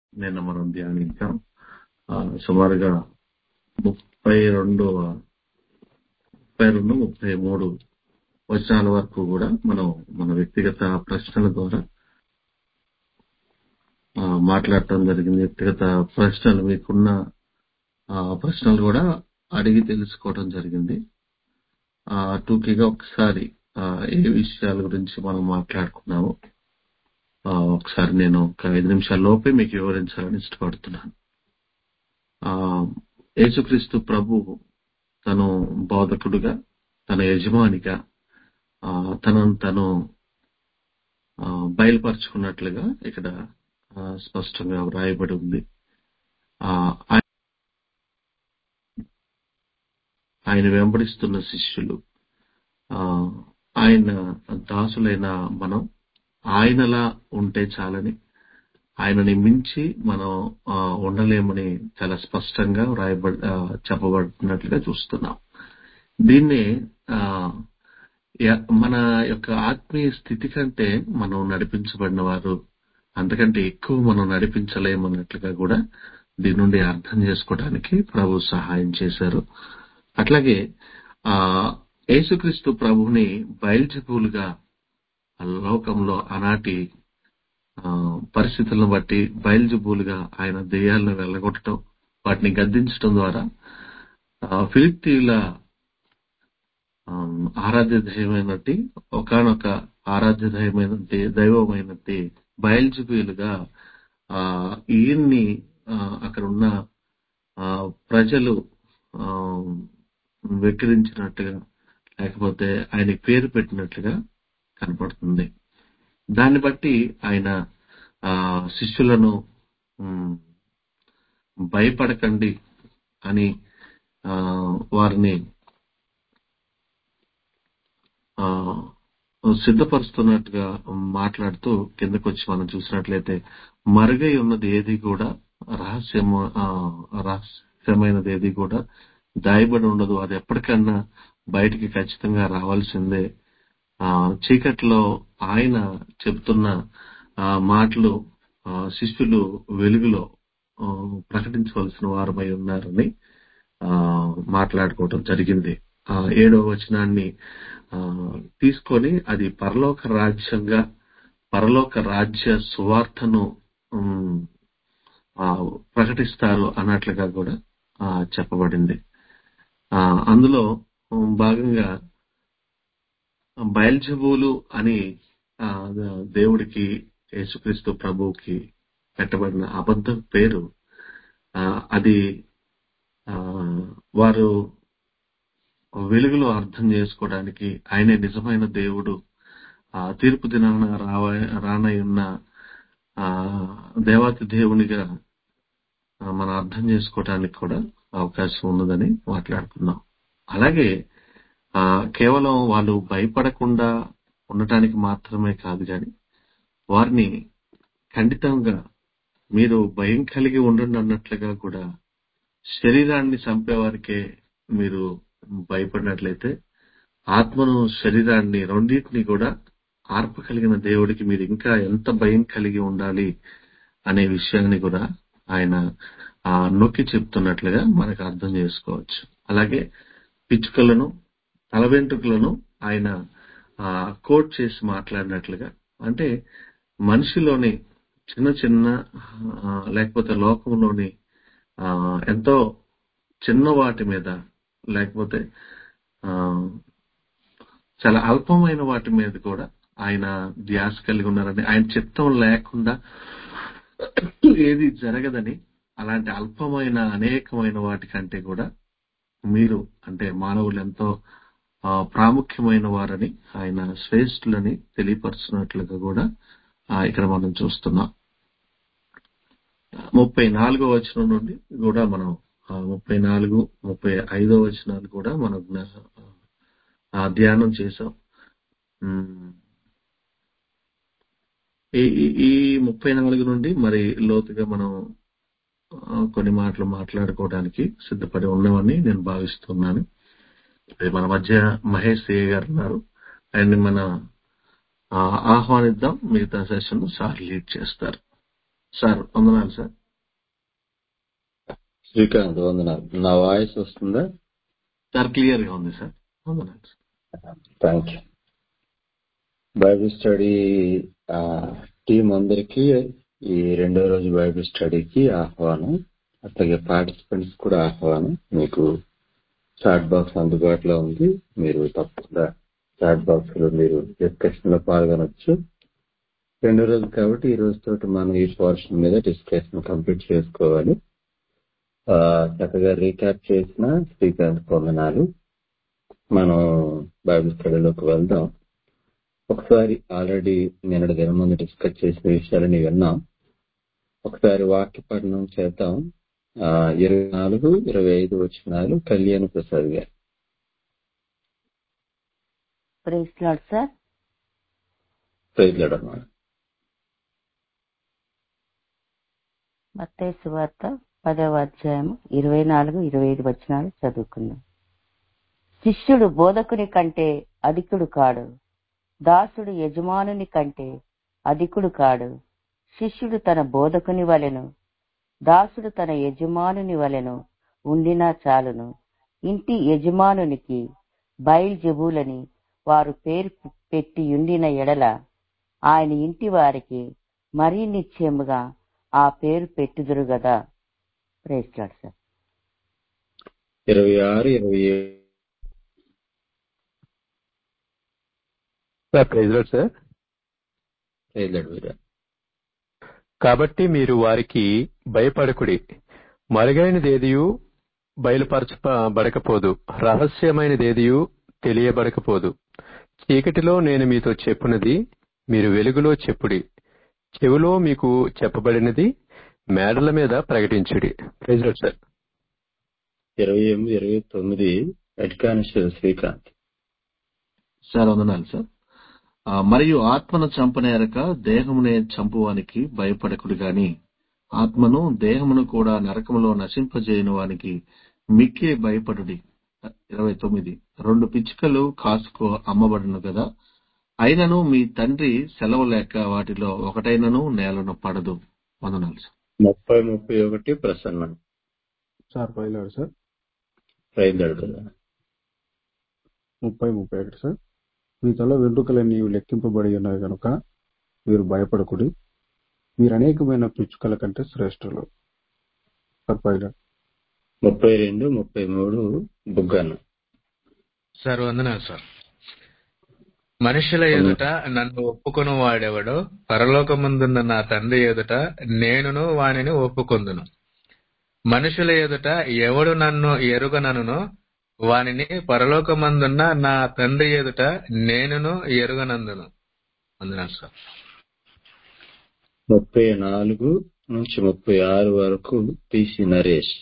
నిన్న మనం ధ్యానించాం ఆ, సుమారుగా ముప్పై రెండు ముప్పై రెండు ముప్పై మూడు వచనాల వరకు కూడా మనం మన వ్యక్తిగత ప్రశ్నల ద్వారా ఆ, మాట్లాడటం జరిగింది వ్యక్తిగత ప్రశ్నలు మీకున్న ఆ, ప్రశ్నలు కూడా అడిగి తెలుసుకోవడం జరిగింది ఆ, టూకీగా ఒకసారి ఆ, ఏ విషయాల గురించి మనం మాట్లాడుకున్నామో ఆ, ఒకసారి నేను ఒక ఐదు నిమిషాల లోపే మీకు వివరించాలని ఇష్టపడుతున్నాను ఆ, యేసుక్రీస్తు ప్రభు తను బోధకుడుగా తన యజమానిగా ఆ, తనను తను ఆ, బయలుపరుచుకున్నట్లుగా ఇక్కడ ఆ, స్పష్టంగా వ్రాయబడి ఉంది ఆ, ఆయ- ఆయన వెంబడిస్తున్న శిష్యులు ఆ, ఆయన దాసులైన మనం ఆయనలా ఉంటే చాలని ఆయనని మించి మనం ఆ, ఉండలేమని చాలా స్పష్టంగా వ్రాయబడి ఆ, చెప్పబడుతున్నట్లుగా చూస్తున్నాం దీన్ని ఆ, య- మన యొక్క ఆత్మీయ స్థితి కంటే మనం నడిపించబడిన వారు అంతకంటే ఎక్కువ మనం నడిపించలేమన్నట్లుగా కూడా దీని నుండి అర్థం చేసుకోవడానికి ప్రభు సహాయం చేశారు అట్లాగే ఆ యేసుక్రీస్తు ప్రభుని బయల్జబులుగా లోకంలో ఆనాటి ఆ, పరిస్థితులను బట్టి బయల్జబులుగా ఆయన దెయ్యాలను వెళ్ళగొట్టడం వాటిని గద్దించడం ద్వారా ఆ, ఫిలిస్తీన్ల ఆమ్, ఆరాధ్య దైవమైనట్టి ఒకనొక ఆరాధ్య దైవమైనట్టి దైవమైనట్టి బయల్జబీలుగా ఆ ఈయన్ని ఆ, అక్కడ ఉన్న ఆ, ప్రజలు ఆ, వెక్కిరించినట్టుగా లేకపోతే ఆయనకి పేరు పెట్టినట్లుగా కనపడుతుంది దాన్ని బట్టి ఆయన ఆ శిష్యులను ఉమ్, భయపడకండి అని ఆ, వారిని ఆ, సిద్ధపరుస్తున్నట్టుగా మాట్లాడుతూ కిందకు వచ్చి మనం చూసినట్లయితే మరుగై ఉన్నది ఏది కూడా రహస్యము ఆ, రహస్యమైనది ఏది కూడా దాయబడి ఉండదు అది ఎప్పటికన్నా బయటికి ఖచ్చితంగా రావాల్సిందే ఆ చీకట్లో ఆయన చెబుతున్న ఆ మాటలు ఆ, శిష్యులు వెలుగులో ఆ, ప్రకటించవలసిన వారమై ఉన్నారని ఆ, మాట్లాడుకోవటం జరిగింది ఆ ఏడవ వచనాన్ని ఆ, తీసుకొని అది పరలోక రాజ్యంగా పరలోక రాజ్య సువార్తను ఉమ్, ఆ, ప్రకటిస్తారు అన్నట్లుగా కూడా ఆ, చెప్పబడింది ఆ, అందులో ఉమ్, భాగంగా బయల్జబూలు అని ఆ, దేవుడికి యేసుక్రీస్తు ప్రభువుకి పెట్టబడిన అబద్ధ పేరు ఆ, అది ఆ, వారు వెలుగులో అర్థం చేసుకోవడానికి ఆయనే నిజమైన దేవుడు ఆ తీర్పు దినాన రావ రానయున్న ఆ దేవాతి దేవునిగా ఆ, మనం అర్థం చేసుకోవడానికి కూడా అవకాశం ఉన్నదని మాట్లాడుకున్నాం అలాగే ఆ కేవలం వాళ్ళు భయపడకుండా ఉండటానికి మాత్రమే కాదు కానీ వారిని ఖండితంగా మీరు భయం కలిగి ఉండండి అన్నట్లుగా కూడా శరీరాన్ని చంపేవారికే మీరు భయపడినట్లయితే ఆత్మను శరీరాన్ని రెండింటిని కూడా ఆర్ప కలిగిన దేవుడికి మీరు ఇంకా ఎంత భయం కలిగి ఉండాలి అనే విషయాన్ని కూడా ఆయన ఆ, నొక్కి చెప్తున్నట్లుగా మనకు అర్థం చేసుకోవచ్చు అలాగే పిచ్చుకలను తల వెంట్రుకలను ఆయన ఆ, కోట్ చేసి మాట్లాడినట్లుగా అంటే మనిషిలోని చిన్న చిన్న ఆ, లేకపోతే లోకంలోని ఆ, ఎంతో చిన్న వాటి మీద లేకపోతే ఆ, చాలా అల్పమైన వాటి మీద కూడా ఆయన ధ్యాస కలిగి ఉన్నారని ఆయన చిత్తం లేకుండా ఏది జరగదని అలాంటి అల్పమైన అనేకమైన వాటి కంటే కూడా మీరు అంటే మానవులు ఎంతో ఆ, ప్రాముఖ్యమైన వారని ఆయన శ్రేష్ఠులని తెలియపరుస్తున్నట్లుగా కూడా ఆ, ఇక్కడ మనం చూస్తున్నాం ముప్పై నాలుగో వచనం నుండి కూడా మనం ఆ, ముప్పై నాలుగు ముప్పై ఐదో వచనాలు కూడా మనం జ్ఞా- ఆ, ధ్యానం చేసాం ఉమ్, ఈ ఈ- ఈ ముప్పై నాలుగు నుండి మరి లోతుగా మనం ఆ, కొన్ని మాటలు మాట్లాడుకోవడానికి సిద్ధపడి ఉన్నామని నేను భావిస్తున్నాను మరి మన మధ్య మహేష్ ఏ గారు ఉన్నారు ఆయన్ని మన ఆ, ఆహ్వానిద్దాం మిగతా సెషన్ సార్ లీడ్ చేస్తారు సార్ వందనాలు సార్ శ్రీకాంత్ వందనాలు నా వాయిస్ వస్తుందా సార్ క్లియర్ గా ఉంది సార్ వందనాలు sir. Thank you Bible study team అందరికీ ఈ రెండో రోజు బైబిల్ స్టడీకి ఆహ్వానం అట్లాగే పార్టిసిపెంట్స్ కూడా ఆహ్వానం మీకు చాట్ బాక్స్ అందుబాటులో ఉంది మీరు తప్పకుండా చాట్ బాక్స్ లో మీరు డిస్కషన్ లో పాల్గొనొచ్చు రెండో రోజు కాబట్టి ఈ రోజు తోటి మనం ఈ పోర్షన్ మీద డిస్కషన్ కంప్లీట్ చేసుకోవాలి ఆ, చక్కగా రీక్యాప్ చేసిన శ్రీకాంత్ పొందనాలు మనం బైబిల్ స్టడీలోకి వెళ్దాం ఒకసారి ఆల్రెడీ నిన్నటి దినం ముందు డిస్కస్ చేసిన విషయాలని విన్నాం ఒకసారి వాక్య పఠనం చేద్దాం ఆ, ఇరవై నాలుగు ఇరవై ఐదు వచ్చినాలు కళ్యాణ్ ప్రసాద్ గారు ప్రైజ్ లాడ్ సార్ ప్రజలడమ్మా మత్తయి సువార్త పదవ అధ్యాయం ఇరవై నాలుగు ఇరవై ఐదు వచనాలు చదువుకుందాం శిష్యుడు బోధకుని కంటే అధికుడు కాడు దాసుడు యజమానుని కంటే అధికుడు కాడు శిష్యుడు తన బోధకుని వలెను దాసుడు తన యజమానుని వలెను ఉండినా చాలును ఇంటి యజమానునికి బయల్జెబులని వారు పేరు పెట్టి ఉండిన ఎడల ఆయన ఇంటి వారికి మరీ నిశ్చయముగా ఆ పేరు పెట్టుదురు గదా ప్రేస్తాడు సార్ ఇరవై ఆరు ఇరవై ఏడు సార్ ప్రైజ్ లార్డ్ సార్ ప్రజలడు వీరా కాబట్టి మీరు వారికి భయపడకుడి మరుగైనదేదియు బయలుపరచబడకపోదు రహస్యమైనదేదియు తెలియబడకపోదు చీకటిలో నేను మీతో చెప్పునది మీరు వెలుగులో చెప్పుడి చెవిలో మీకు చెప్పబడినది మేడల మీద ప్రకటించుడి ప్రైజ్ లార్డ్ సార్ ఇరవై ఎనిమిది ఇరవై తొమ్మిది అడ్కానిస్టర్ శ్రీకాంత్ సార్ వందనాలు సార్ ఆ, మరియు ఆత్మను చంపనేరక దేహమునే చంపువానికి భయపడకుడు గాని ఆత్మను దేహమును కూడా నరకములో నశింపజేయని వానికి మిక్కే భయపడుడి ఇరవై తొమ్మిది రెండు పిచ్చుకలు కాసుకో అమ్మబడును కదా అయినను మీ తండ్రి సెలవు లేక వాటిలో ఒకటైనను నేలను పడదు వందనాలు సార్ ముప్పై ముప్పై ఒకటి ప్రసన్న సార్ పైలాడు సార్ ప్రజలడు కదా ముప్పై ముప్పై ఒకటి సార్ మీ తల వెంట్రుకలన్నీ లెక్కింపబడి ఉన్నవి కనుక మీరు భయపడకుడి మీరు అనేకమైన పిచ్చుకల కంటే శ్రేష్ఠులు సార్ పైలాడు ముప్పై రెండు ముప్పై మూడు బుగ్గన్న సార్ వందనాలు సార్ మనుషుల ఎదుట నన్ను ఒప్పుకొను వాడెవడో పరలోకమందున్న నా తండ్రి ఎదుట నేనును వానిని ఒప్పుకొందును మనుషుల ఎదుట ఎవడు నన్ను ఎరుగననునో వానిని పరలోకమందున్న నా తండ్రి ఎదుట నేనును ఎరుగనందును వందనాలు సార్ ముప్పై నాలుగు నుంచి ముప్పై ఆరు వరకు పిసి నరేష్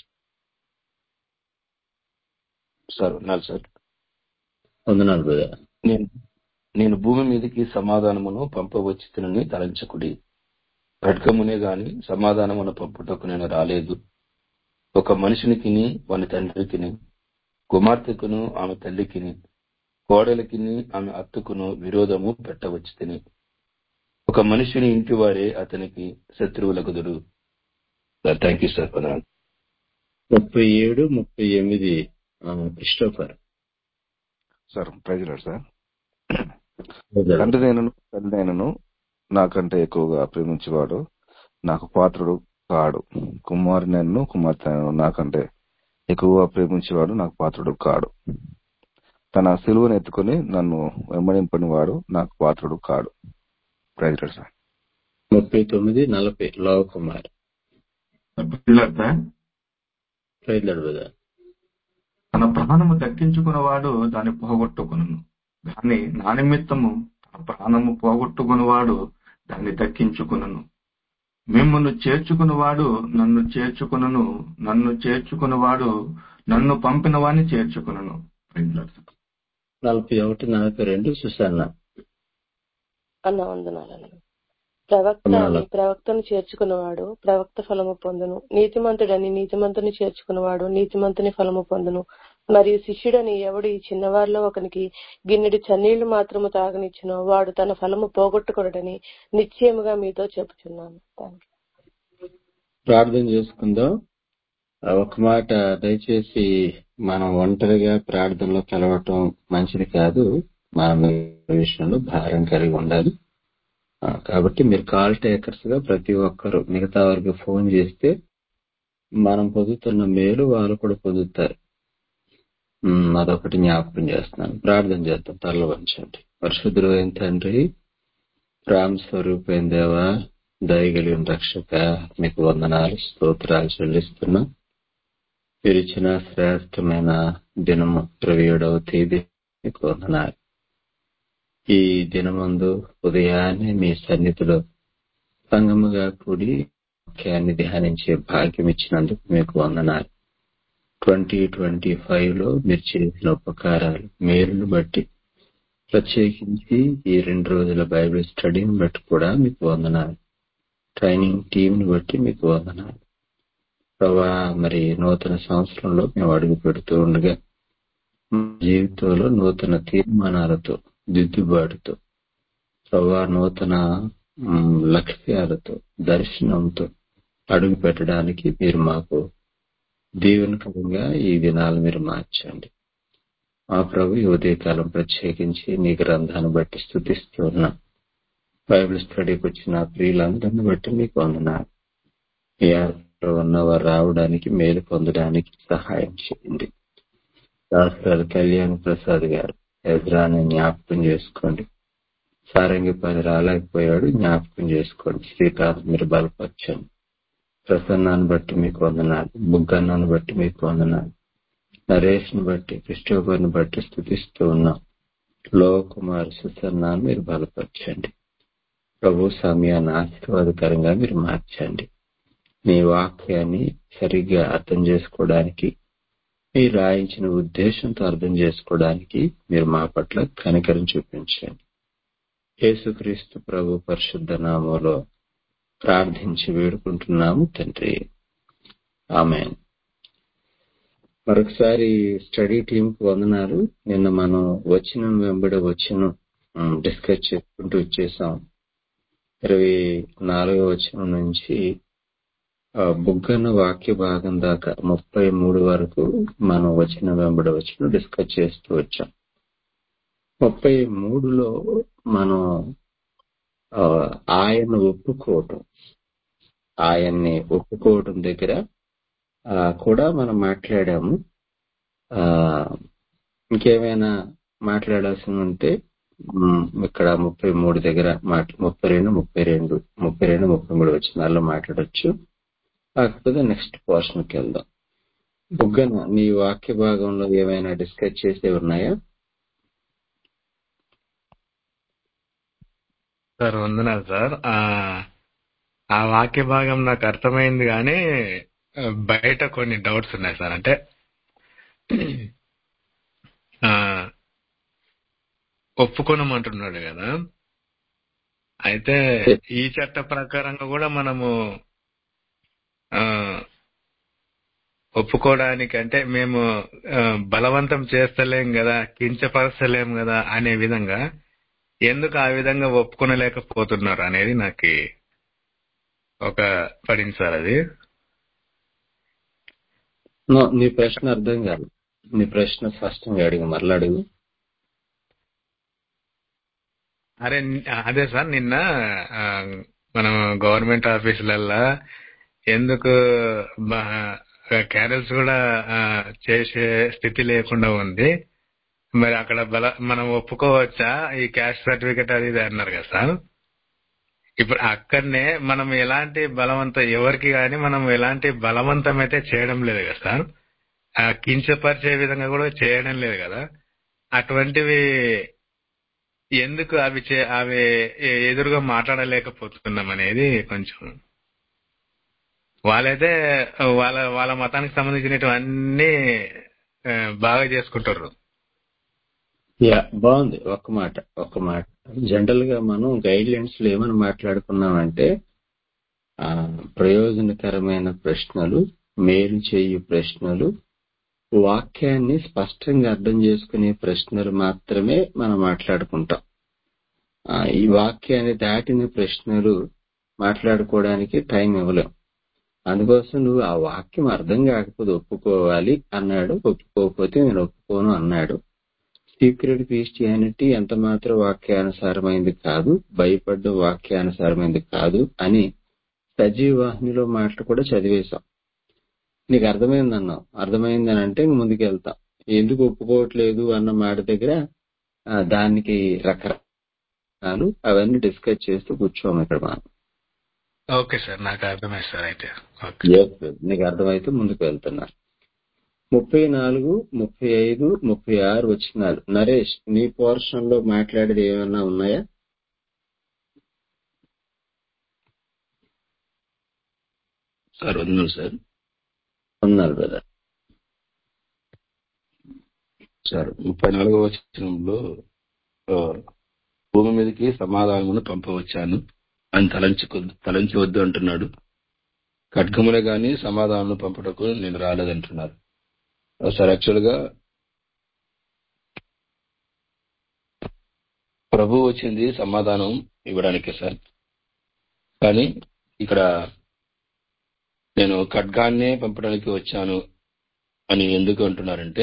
సార్ ఉన్నారు సార్ వందనాలు బ్రదర్ నేను నేను భూమి మీదకి సమాధానమును పంపవచ్చునని తలంచకుడి ఖడ్గమునే గాని సమాధానమును పంపుటకు నేను రాలేదు ఒక మనిషినికిని వాని తండ్రికిని కుమార్తెకును ఆమె తల్లికిని కోడలికిని ఆమె అత్తకును విరోధము పెట్టవచ్చు తిని ఒక మనిషిని ఇంటి వారే అతనికి శత్రువులకుదురు సార్ థ్యాంక్ యూ సార్ పదనాలు ముప్పై ఏడు ముప్పై ఎనిమిది ఆ, Christopher sir praise lord sir brother. తండ్రి నేనును తల్లి నేనును నాకంటే ఎక్కువగా ప్రేమించేవాడు నాకు పాత్రుడు కాడు కుమారు నేను కుమార్తె నేను నాకంటే ఎక్కువగా ప్రేమించేవాడు నాకు పాత్రుడు కాడు తన సిలువను ఎత్తుకొని నన్ను వెంబడింపని వాడు నాకు పాత్రుడు కాడు ప్రైజ్లాడు సార్ ముప్పై తొమ్మిది నలభై లవ కుమార్ పిల్లర్దా ప్రైజ్లాడు బ్రదర్ తన ప్రాణము దక్కించుకున్నవాడు దాన్ని పోగొట్టుకును దాన్ని నా నిమిత్తము తన ప్రాణము పోగొట్టుకున్నవాడు దాన్ని దక్కించుకును మిమ్మల్ని చేర్చుకున్నవాడు నన్ను చేర్చుకునను నన్ను చేర్చుకున్నవాడు నన్ను పంపిన వాడిని చేర్చుకునను నలభై ఒకటి నలభై రెండు సుసన్న అన్న వందనాలను ప్రవక్త వందనాలు. అని ప్రవక్తను చేర్చుకున్నవాడు ప్రవక్త ఫలము పొందును నీతిమంతుడని నీతిమంతుని చేర్చుకున్నవాడు నీతిమంతుని ఫలము పొందును మరియు శిష్యుడని ఎవడు ఈ చిన్నవారిలో ఒకనికి గిన్నెడు చన్నీళ్లు మాత్రము తాగనిచ్చునో వాడు తన ఫలము పోగొట్టుకొనడని నిశ్చయముగా మీతో చెప్పుచున్నాను థాంక్యూ. ప్రార్థన చేసుకుందాం ఆ, ఒక మాట దయచేసి మనం ఒంటరిగా ప్రార్థనలో కలవటం మంచిది కాదు మనం ఈ విషయంలో భారం కలిగి ఉండాలి ఆ, కాబట్టి మీరు కాల్ టేకర్స్ గా ప్రతి ఒక్కరు మిగతా వారికి ఫోన్ చేస్తే మనం పొందుతున్న మేలు వాళ్ళు కూడా పొందుతారు ఉమ్, అదొకటి జ్ఞాపకం చేస్తున్నాను ప్రార్థన చేద్దాం తల్ల వంచండి పరిశుద్ధుడు అయిన తండ్రి రామ్ స్వరూపైన దేవా దయగలిగిన రక్షక మీకు వందనాలు స్తోత్రాలు చెల్లిస్తున్నాం మీరు ఇచ్చిన శ్రేష్టమైన దినము ఇరవై ఏడవ తేదీ మీకు వందనాలు ఈ దినమందు ఉదయాన్నే మీ సన్నిధిలో సంగముగా కూడి వాక్యాన్ని ధ్యానించే భాగ్యం ఇచ్చినందుకు మీకు వందనాలు ట్వంటీ ట్వంటీ ఫైవ్ లో మీరు చేసిన ఉపకారాలు మేలును బట్టి ప్రత్యేకించి ఈ రెండు రోజుల బైబిల్ స్టడీని బట్టి కూడా మీకు వందనాలు ట్రైనింగ్ టీం ని బట్టి మీకు వందనాలు ప్రభా మరి నూతన సంవత్సరంలో మేము అడుగు పెడుతూ ఉండగా మా జీవితంలో నూతన తీర్మానాలతో దిద్దుబాటుతో ప్రభా నూతన మ్, లక్ష్యాలతో దర్శనంతో అడుగు పెట్టడానికి మీరు మాకు దీవెనకరంగా ఈ దినాలు మీరు మార్చండి మా ప్రభు ఈ ఉదయకాలం ప్రత్యేకించి నీ గ్రంథాన్ని బట్టి స్థుతిస్తూ ఉన్నాం బైబిల్ స్టడీకి వచ్చిన ప్రియులందరిని బట్టి మీకు వందనాలు మీ ఆత్మలో ఉన్నవారు రావడానికి మేలు పొందడానికి సహాయం చేయండి శాస్త్రాలు కళ్యాణ్ ప్రసాద్ గారు ఎజ్రాని జ్ఞాపకం చేసుకోండి సారంగి పని రాలేకపోయాడు జ్ఞాపకం చేసుకోండి శ్రీకాంత్ మీరు బలపరచండి ప్రసన్నాన్ని బట్టి మీకు వందనాలు బుగ్గన్నాన్ని బట్టి మీకు వందనాలు నరేష్ ని బట్టి క్రిస్టోఫర్ని బట్టి స్థుతిస్తూ ఉన్నాం లో కుమార్ సుసన్నాన్ని మీరు బలపరచండి ప్రభు సమయాన్ని ఆశీర్వాదకరంగా మీరు మార్చండి మీ వాక్యాన్ని సరిగ్గా అర్థం చేసుకోవడానికి మీరు రాయించిన ఉద్దేశంతో అర్థం చేసుకోవడానికి మీరు మా పట్ల కనికరం చూపించండి యేసుక్రీస్తు ప్రభు పరిశుద్ధ నామంలో ప్రార్థించి వేడుకుంటున్నాము తండ్రి ఆమె మరొకసారి స్టడీ టీం కు వందనాలు నిన్న మనం వచ్చిన వెంబడి వచ్చిన డిస్కస్ చేసుకుంటూ వచ్చేసాం ఇరవై నాలుగో వచనం నుంచి ఆ, బుగ్గన వాక్య భాగం దాకా ముప్పై మూడు వరకు మనం వచ్చిన వెంబడి వచ్చిన డిస్కస్ చేస్తూ వచ్చాం ముప్పై మూడులో మనం ఆ, ఆయన ఒప్పుకోవటం ఆయన్ని ఒప్పుకోవటం దగ్గర ఆ, కూడా మనం మాట్లాడాము ఆ, ఇంకేమైనా మాట్లాడాల్సి ఉంటే మ్, ఇక్కడ ముప్పై మూడు దగ్గర మాట్లా ముప్పై రెండు ముప్పై రెండు ముప్పై రెండు ముప్పై మూడు వచ్చినాల్లో మాట్లాడొచ్చు కాకపోతే నెక్స్ట్ పోర్షన్కి వెళ్దాం బుగ్గన నీ వాక్య భాగంలో ఏమైనా డిస్కస్ చేసే ఉన్నాయా సార్ వందనాలు సార్ ఆ ఆ వాక్య భాగం నాకు అర్థమైంది కానీ ఆ, బయట కొన్ని డౌట్స్ ఉన్నాయి సార్ అంటే ఆ ఒప్పుకొనమంటున్నాడు కదా అయితే ఈ చట్ట ప్రకారంగా కూడా మనము ఆ ఒప్పుకోవడానికి అంటే మేము ఆ, బలవంతం చేస్తలేం కదా కించపరచలేం కదా అనే విధంగా ఎందుకు ఆ విధంగా ఒప్పుకొనలేకపోతున్నారు అనేది నాకు ఒక పడింది సార్ అది నో, నీ ప్రశ్న అర్థం కాదు నీ ప్రశ్న స్పష్టంగా అడిగి మరలా అడుగు అరే ని- అదే సార్ నిన్న ఆ, మనం గవర్నమెంట్ ఆఫీసులల్లా ఎందుకు క్యారల్స్ కూడా ఆ, చేసే స్థితి లేకుండా ఉంది మరి అక్కడ బల మనం ఒప్పుకోవచ్చా ఈ క్యాస్ట్ సర్టిఫికెట్ అది ఇది అన్నారు కదా సార్ ఇప్పుడు అక్కడనే మనం ఎలాంటి బలవంతం ఎవరికి కానీ మనం ఎలాంటి బలవంతం అయితే చేయడం లేదు కదా సార్ ఆ కించపరిచే విధంగా కూడా చేయడం లేదు కదా అటువంటివి ఎందుకు అవి చే- అవి ఎ- ఎదురుగా మాట్లాడలేకపోతున్నాం అనేది కొంచెం వాళ్ళైతే వాళ్ళ వాళ్ళ మతానికి సంబంధించినవన్నీ ఆ, బాగా చేసుకుంటారు యా బాగుంది ఒక్క మాట ఒక్క మాట జనరల్ గా మనం గైడ్ లైన్స్ లో ఏమని మాట్లాడుకున్నామంటే ఆ, ప్రయోజనకరమైన ప్రశ్నలు మేలు చేయు ప్రశ్నలు వాక్యాన్ని స్పష్టంగా అర్థం చేసుకునే ప్రశ్నలు మాత్రమే మనం మాట్లాడుకుంటాం ఆ, ఈ వాక్యాన్ని దాటిన ప్రశ్నలు మాట్లాడుకోవడానికి టైం ఇవ్వలేం అందుకోసం నువ్వు ఆ వాక్యం అర్థం కాకపోతే ఒప్పుకోవాలి అన్నాడు ఒప్పుకోకపోతే నేను ఒప్పుకోను అన్నాడు సీక్రెట్ క్రిస్టియానిటీ ఎంత మాత్రం వాక్యానుసారమైంది కాదు భయపడ్డ వాక్యానుసారమైంది కాదు అని సజీవాహినిలో మాటలు కూడా చదివేశాం నీకు అర్థమైంది అన్నావు అర్థమైంది అని అంటే ఇంక ముందుకు వెళ్తాం ఎందుకు ఒప్పుకోవట్లేదు అన్న మాట దగ్గర ఆ, దానికి రకరకాలు అవన్నీ డిస్కస్ చేస్తూ కూర్చోము ఇక్కడ మనం ఓకే సార్ నాకు అర్థమైంది సార్ అయితే ఓకే Yes, yes. నీకు అర్థమైతే ముందుకు వెళ్తున్నా ముప్పై నాలుగు ముప్పై ఐదు ముప్పై ఆరు వచ్చినాలు నరేష్ నీ పోర్షన్ లో మాట్లాడేది ఏమైనా ఉన్నాయా సార్ వందనాలు సార్ ఉన్నాను బ్రదర్ సార్ ముప్పై నాలుగవ వచనంలో ఆ, భూమి మీదకి సమాధానమును పంపవచ్చాను అని తలంచుకు తలంచవద్దు అంటున్నాడు ఖడ్గములే గాని సమాధానం పంపుటకు నేను రాలేదంటున్నారు ఆ, సార్ యాక్చువల్ గా ప్రభు వచ్చింది సమాధానం ఇవ్వడానికే సార్ కానీ ఇక్కడ నేను ఖడ్గాన్నే పంపడానికి వచ్చాను అని ఎందుకు అంటున్నారంటే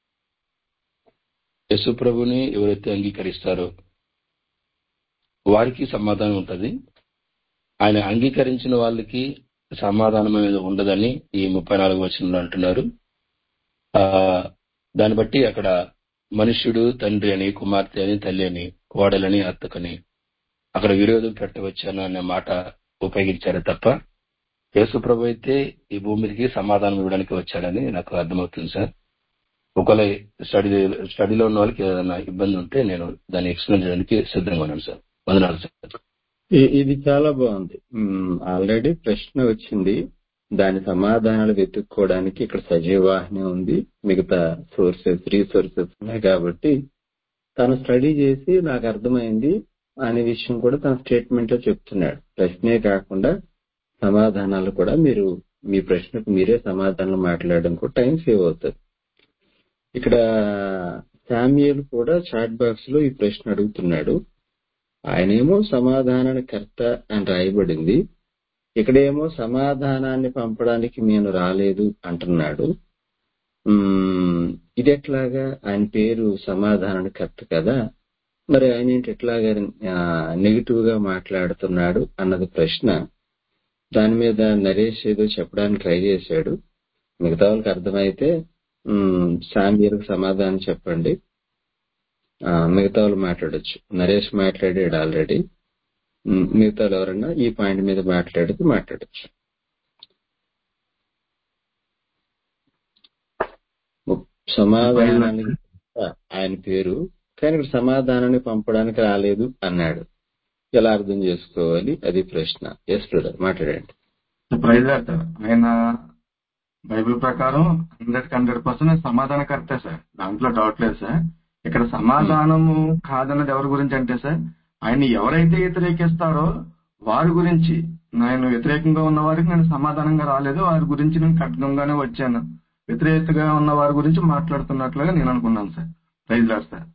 యశు ప్రభుని ఎవరైతే అంగీకరిస్తారో వారికి సమాధానం ఉంటది ఆయన అంగీకరించిన వాళ్ళకి సమాధానం అనేది ఉండదని ఈ ముప్పై నాలుగు వచనంలో అంటున్నారు ఆ దాన్ని బట్టి అక్కడ మనుష్యుడు తండ్రి అని కుమార్తె అని తల్లి అని కోడలని అత్తకని అక్కడ విరోధం పెట్టవచ్చాను అనే మాట ఉపయోగించారు తప్ప యేసు ప్రభు అయితే ఈ భూమి మీదకి సమాధానం ఇవ్వడానికి వచ్చాడని నాకు అర్థమవుతుంది సార్ ఒకవేళ స్టడీ స్టడీలో ఉన్న వాళ్ళకి ఏదైనా ఇబ్బంది ఉంటే నేను దాన్ని ఎక్స్ప్లెయిన్ చేయడానికి సిద్ధంగా ఉన్నాను సార్ వందనాలు సార్ ఇ- ఇది చాలా బాగుంది ఆల్రెడీ ప్రశ్న వచ్చింది దాని సమాధానాలు వెతుక్కోవడానికి ఇక్కడ సజీవాహిని ఉంది మిగతా సోర్సెస్ రీసోర్సెస్ ఉన్నాయి కాబట్టి తను స్టడీ చేసి నాకు అర్థమైంది అనే విషయం కూడా తన స్టేట్మెంట్ లో చెప్తున్నాడు ప్రశ్నే కాకుండా సమాధానాలు కూడా మీరు మీ ప్రశ్నకు మీరే సమాధానాలు మాట్లాడడం కూడా టైం సేవ్ అవుతుంది ఇక్కడ శామ్యుయల్ కూడా చాట్ బాక్స్ లో ఈ ప్రశ్న అడుగుతున్నాడు ఆయనేమో సమాధానాన్ని కర్త అని రాయబడింది ఇక్కడేమో సమాధానాన్ని పంపడానికి నేను రాలేదు అంటున్నాడు మ్మ్, ఇది ఎట్లాగా ఆయన పేరు సమాధానాన్ని కర్త కదా మరి ఆయన ఏంటి ఎట్లాగా నెగిటివ్ గా మాట్లాడుతున్నాడు అన్నది ప్రశ్న దాని మీద నరేష్ ఏదో చెప్పడానికి ట్రై చేశాడు మిగతా వాళ్ళకి అర్థమైతే శామ్యులకు సమాధానం చెప్పండి ఆ, మిగతా వాళ్ళు మాట్లాడొచ్చు నరేష్ మాట్లాడాడు ఆల్రెడీ ఉమ్, మిగతా వాళ్ళు ఎవరన్నా ఈ పాయింట్ మీద మాట్లాడితే మాట్లాడొచ్చు సమాధానానికి ఆయన పేరు కానీ ఇక్కడ సమాధానాన్ని పంపడానికి రాలేదు అన్నాడు ఎలా అర్థం చేసుకోవాలి అది ప్రశ్న ఎస్ బ్రదర్ మాట్లాడండి ప్రైజ్ లార్డ్ సార్ ఆయన బైబిల్ ప్రకారం హండ్రెడ్ హండ్రెడ్ పర్సెంట్ సమాధానకర్తే సార్ దాంట్లో డౌట్ లేదు సార్ ఇక్కడ సమాధానము కాదన్నది ఎవరి గురించి అంటే సార్ ఆయన ఎవరైతే వ్యతిరేకిస్తారో వారి గురించి నేను వ్యతిరేకంగా ఉన్న వారికి నేను సమాధానంగా రాలేదు వారి గురించి నేను కఠినంగానే వచ్చాను వ్యతిరేకతగా ఉన్న వారి గురించి మాట్లాడుతున్నట్లుగా నేను అనుకున్నాను sir praise lord sir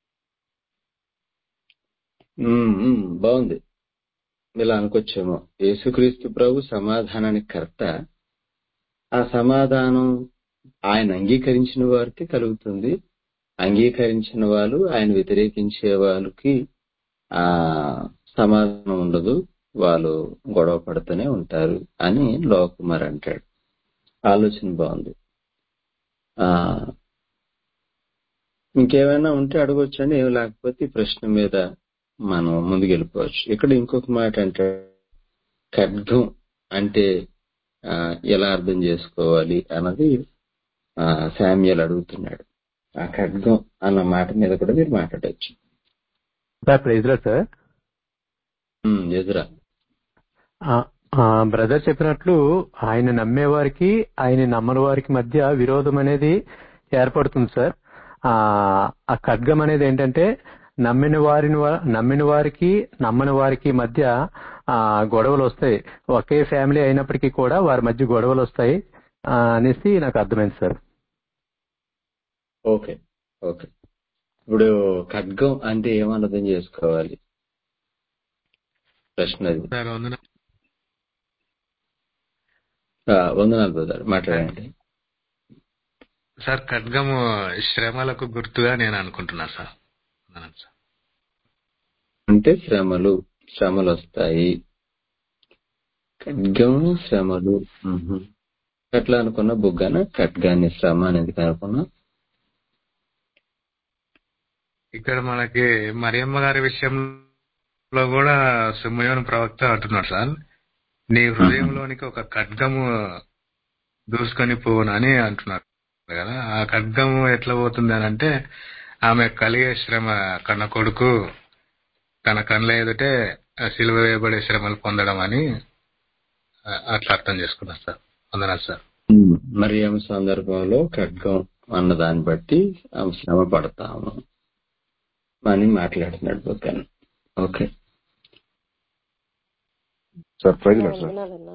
um, um, బాగుంది ఇలా అనుకోవచ్చేమో యేసుక్రీస్తు ప్రభు సమాధానానికి కర్త ఆ సమాధానం ఆయన అంగీకరించిన వారికి కలుగుతుంది అంగీకరించిన వాళ్ళు ఆయన వ్యతిరేకించే వాళ్ళకి ఆ సమాధానం ఉండదు వాళ్ళు గొడవ పడుతూనే ఉంటారు అని లోకుమార్ అంటాడు ఆలోచన బాగుంది ఆ ఇంకేమైనా ఉంటే అడగొచ్చండి ఏం లేకపోతే ఈ ప్రశ్న మీద మనం ముందుకు వెళ్ళిపోవచ్చు ఇక్కడ ఇంకొక మాట అంటే ఖడ్గం అంటే ఆ, ఎలా అర్థం చేసుకోవాలి అన్నది ఆ, శామ్యుయల్ అడుగుతున్నాడు ఆ ఖడ్గం అన్న మాట మీద కూడా మీరు మాట్లాడచ్చు సార్ ప్రైజ్లా సార్ ఎదురా బ్రదర్ చెప్పినట్లు ఆయన నమ్మేవారికి ఆయన నమ్మని వారికి మధ్య విరోధం అనేది ఏర్పడుతుంది సార్ ఆ ఆ ఖడ్గం అనేది ఏంటంటే నమ్మిన వారిని వా- నమ్మిన వారికి నమ్మని వారికి మధ్య ఆ గొడవలు వస్తాయి ఒకే ఫ్యామిలీ అయినప్పటికీ కూడా వారి మధ్య గొడవలు వస్తాయి ఆ, అనేసి నాకు అర్థమైంది సార్ ఓకే ఓకే ఇప్పుడు ఖడ్గం అంటే ఏమని అర్థం చేసుకోవాలి ప్రశ్న అది సార్ వందన ఆ, వందనాలు బ్రదర్ మాట్లాడండి సార్ ఖడ్గము శ్రమలకు గుర్తుగా నేను అనుకుంటున్నా సార్ అవునా సార్ అంటే శ్రమలు శ్రమలు వస్తాయి ఖడ్గం శ్రమలు మ్హూ. ఎట్లా అనుకున్నా బుగ్గన ఖడ్గాన్ని శ్రమ అని ఎందుకు అనుకున్నా ఇక్కడ మనకి మరియమ్మ గారి విషయంలో కూడా సుమయోని ప్రవక్త అంటున్నాడు సార్ నీ హృదయంలోనికి ఒక ఖడ్గము దూసుకొని పోవును అని అంటున్నారు కదా ఆ ఖడ్గము ఎట్లా పోతుంది అని అంటే ఆమె కలిగే శ్రమ కన్న కొడుకు తన కళ్ళ ఎదుటే ఆ సిలువ వేయబడే శ్రమలు పొందడం అని ఆ, అట్లా అర్థం చేసుకున్నారు సార్ వందనాలు సార్ మ్, మరియం సందర్భంలో ఖడ్గం అన్న దాన్ని బట్టి ఆమె శ్రమ పడతాము అని మాట్లాడుతున్నాడు బుగ్గన ఓకే సార్ ప్రైజ్ అన్నా లాడ్ సార్ వందనాలన్నా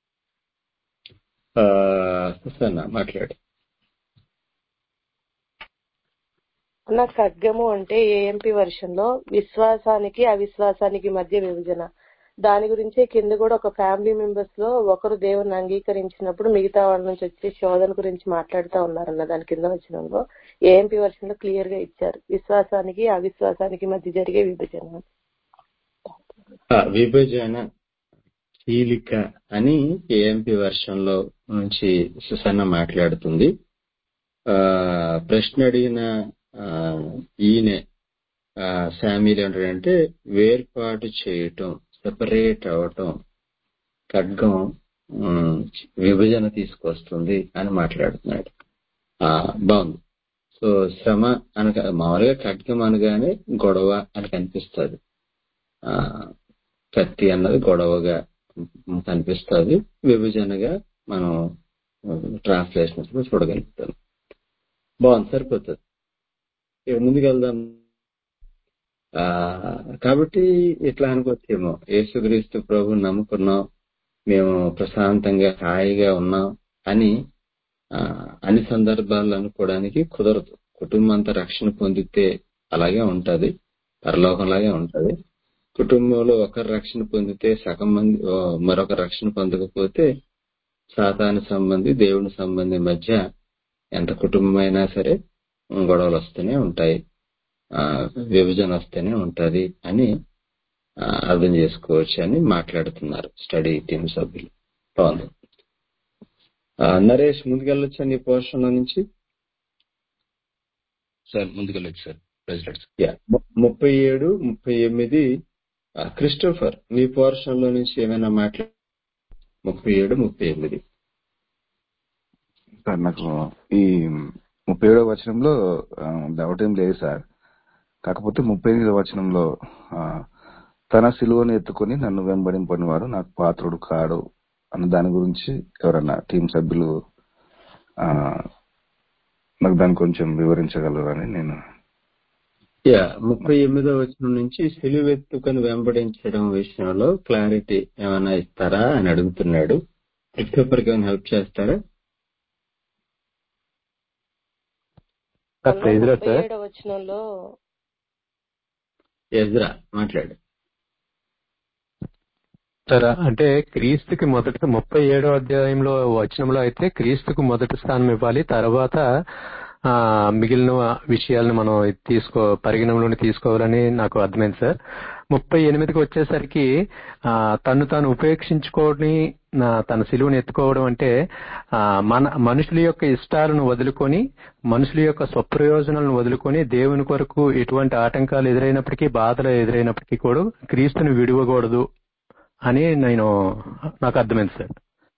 ఆ, సుసన్న మాట్లాడు అన్న ఖడ్గము అంటే ఏఎంపీ వర్షన్ లో విశ్వాసానికి అవిశ్వాసానికి మధ్య విభజన దాని గురించే కింద కూడా ఒక ఫ్యామిలీ మెంబర్స్ లో ఒకరు దేవుని అంగీకరించినప్పుడు మిగతా వాళ్ళ నుంచి వచ్చే శోధన గురించి మాట్లాడుతూ ఉన్నారన్న దాని కింద వచ్చినంలో ఏఎంపీ వర్షన్ లో క్లియర్ గా ఇచ్చారు విశ్వాసానికి అవిశ్వాసానికి మధ్య జరిగే విభజన ఆ, విభజన చీలిక అని ఏఎంపి వర్షన్ లో నుంచి సుసన్న మాట్లాడుతుంది ఆ ప్రశ్న అడిగిన ఆ, ఈయన ఆ, శామ్యుల్ ఏంటంటే వేర్పాటు చేయటం సెపరేట్ అవటం ఖడ్గం ఉమ్, విభజన తీసుకొస్తుంది అని మాట్లాడుతున్నాడు ఆ బాగుంది సో శ్రమ అనక మామూలుగా ఖడ్గం అనగానే గొడవ అని కనిపిస్తుంది ఆ కత్తి అన్నది గొడవగా కనిపిస్తుంది విభజనగా మనం ట్రాన్స్లేషన్ చూడగలుగుతాం బాగుంది సరిపోతుంది ఇక ముందుకెళ్దాం ఆ కాబట్టి ఇట్లా అనుకోవచ్చేమో యేసుక్రీస్తు ప్రభు నమ్ముకున్నాం మేము ప్రశాంతంగా హాయిగా ఉన్నాం అని ఆ, అన్ని సందర్భాల్లో అనుకోవడానికి కుదరదు కుటుంబం అంతా రక్షణ పొందితే అలాగే ఉంటది పరలోకంలాగే ఉంటది కుటుంబంలో ఒకరు రక్షణ పొందితే సగం మంది ఓ, మరొక రక్షణ పొందకపోతే సాతాను సంబంధి దేవుని సంబంధి మధ్య ఎంత కుటుంబం అయినా సరే గొడవలు వస్తూనే ఉంటాయి ఆ, విభజన వస్తూనే ఉంటది అని ఆ, అర్థం చేసుకోవచ్చు అని మాట్లాడుతున్నారు స్టడీ టీం సభ్యులు బాగుంది ఆ, నరేష్ ముందుకెళ్ళొచ్చా నీ పోర్షన్ నుంచి సార్ ముందుకెళ్ళచ్చు సార్ ప్రెసిడెంట్ యా, ము- ముప్పై ఏడు ముప్పై ఎనిమిది ఆ, క్రిస్టోఫర్ మీ పోర్షన్ లో నుంచి ఏమైనా మాట్లా ముప్పై ఏడు ముప్పై ఎనిమిది సార్ నాకు ఈ ముప్పై ఏడవ వచనంలో ఆ, డౌట్ ఏం లేదు సార్ కాకపోతే ముప్పై ఎనిమిదవ వచనంలో ఆ, తన సిలువను ఎత్తుకొని నన్ను వెంబడింపని వాడు నాకు పాత్రుడు కాడు అన్న దాని గురించి ఎవరన్నా టీం సభ్యులు ఆ, నాకు దాన్ని కొంచెం వివరించగలరని నేను యా ముప్పై ఎనిమిదో వచనం నుంచి సిలువెత్తుకొని వెంబడించడం విషయంలో క్లారిటీ ఏమైనా ఇస్తారా అని అడుగుతున్నాడు క్రిస్టోఫర్ ఏమైనా హెల్ప్ చేస్తారా సార్ అన్న ప్రైజ్ లాడ్ ముప్పై సార్ ఏడవ వచనంలో ఎజ్రా మాట్లాడు సార్ అంటే క్రీస్తుకి మొదట ముప్పై ఏడో అధ్యాయంలో వచనంలో అయితే క్రీస్తుకు మొదటి స్థానం ఇవ్వాలి తర్వాత ఆ మిగిలిన విషయాలను మనం తీసుకో పరిగణనలోకి తీసుకోవాలని నాకు అర్థమైంది సార్ ముప్పై ఎనిమిదికి వచ్చేసరికి ఆ తను తాను ఉపేక్షించుకొని నా తన సిలువను ఎత్తుకోవడం అంటే ఆ మన మనుషుల యొక్క ఇష్టాలను వదులుకొని మనుషుల యొక్క స్వప్రయోజనాలను వదులుకొని దేవుని కొరకు ఎటువంటి ఆటంకాలు ఎదురైనప్పటికీ బాధలు ఎదురైనప్పటికీ కూడా క్రీస్తుని విడవకూడదు అని నేను నాకు అర్థమైంది సార్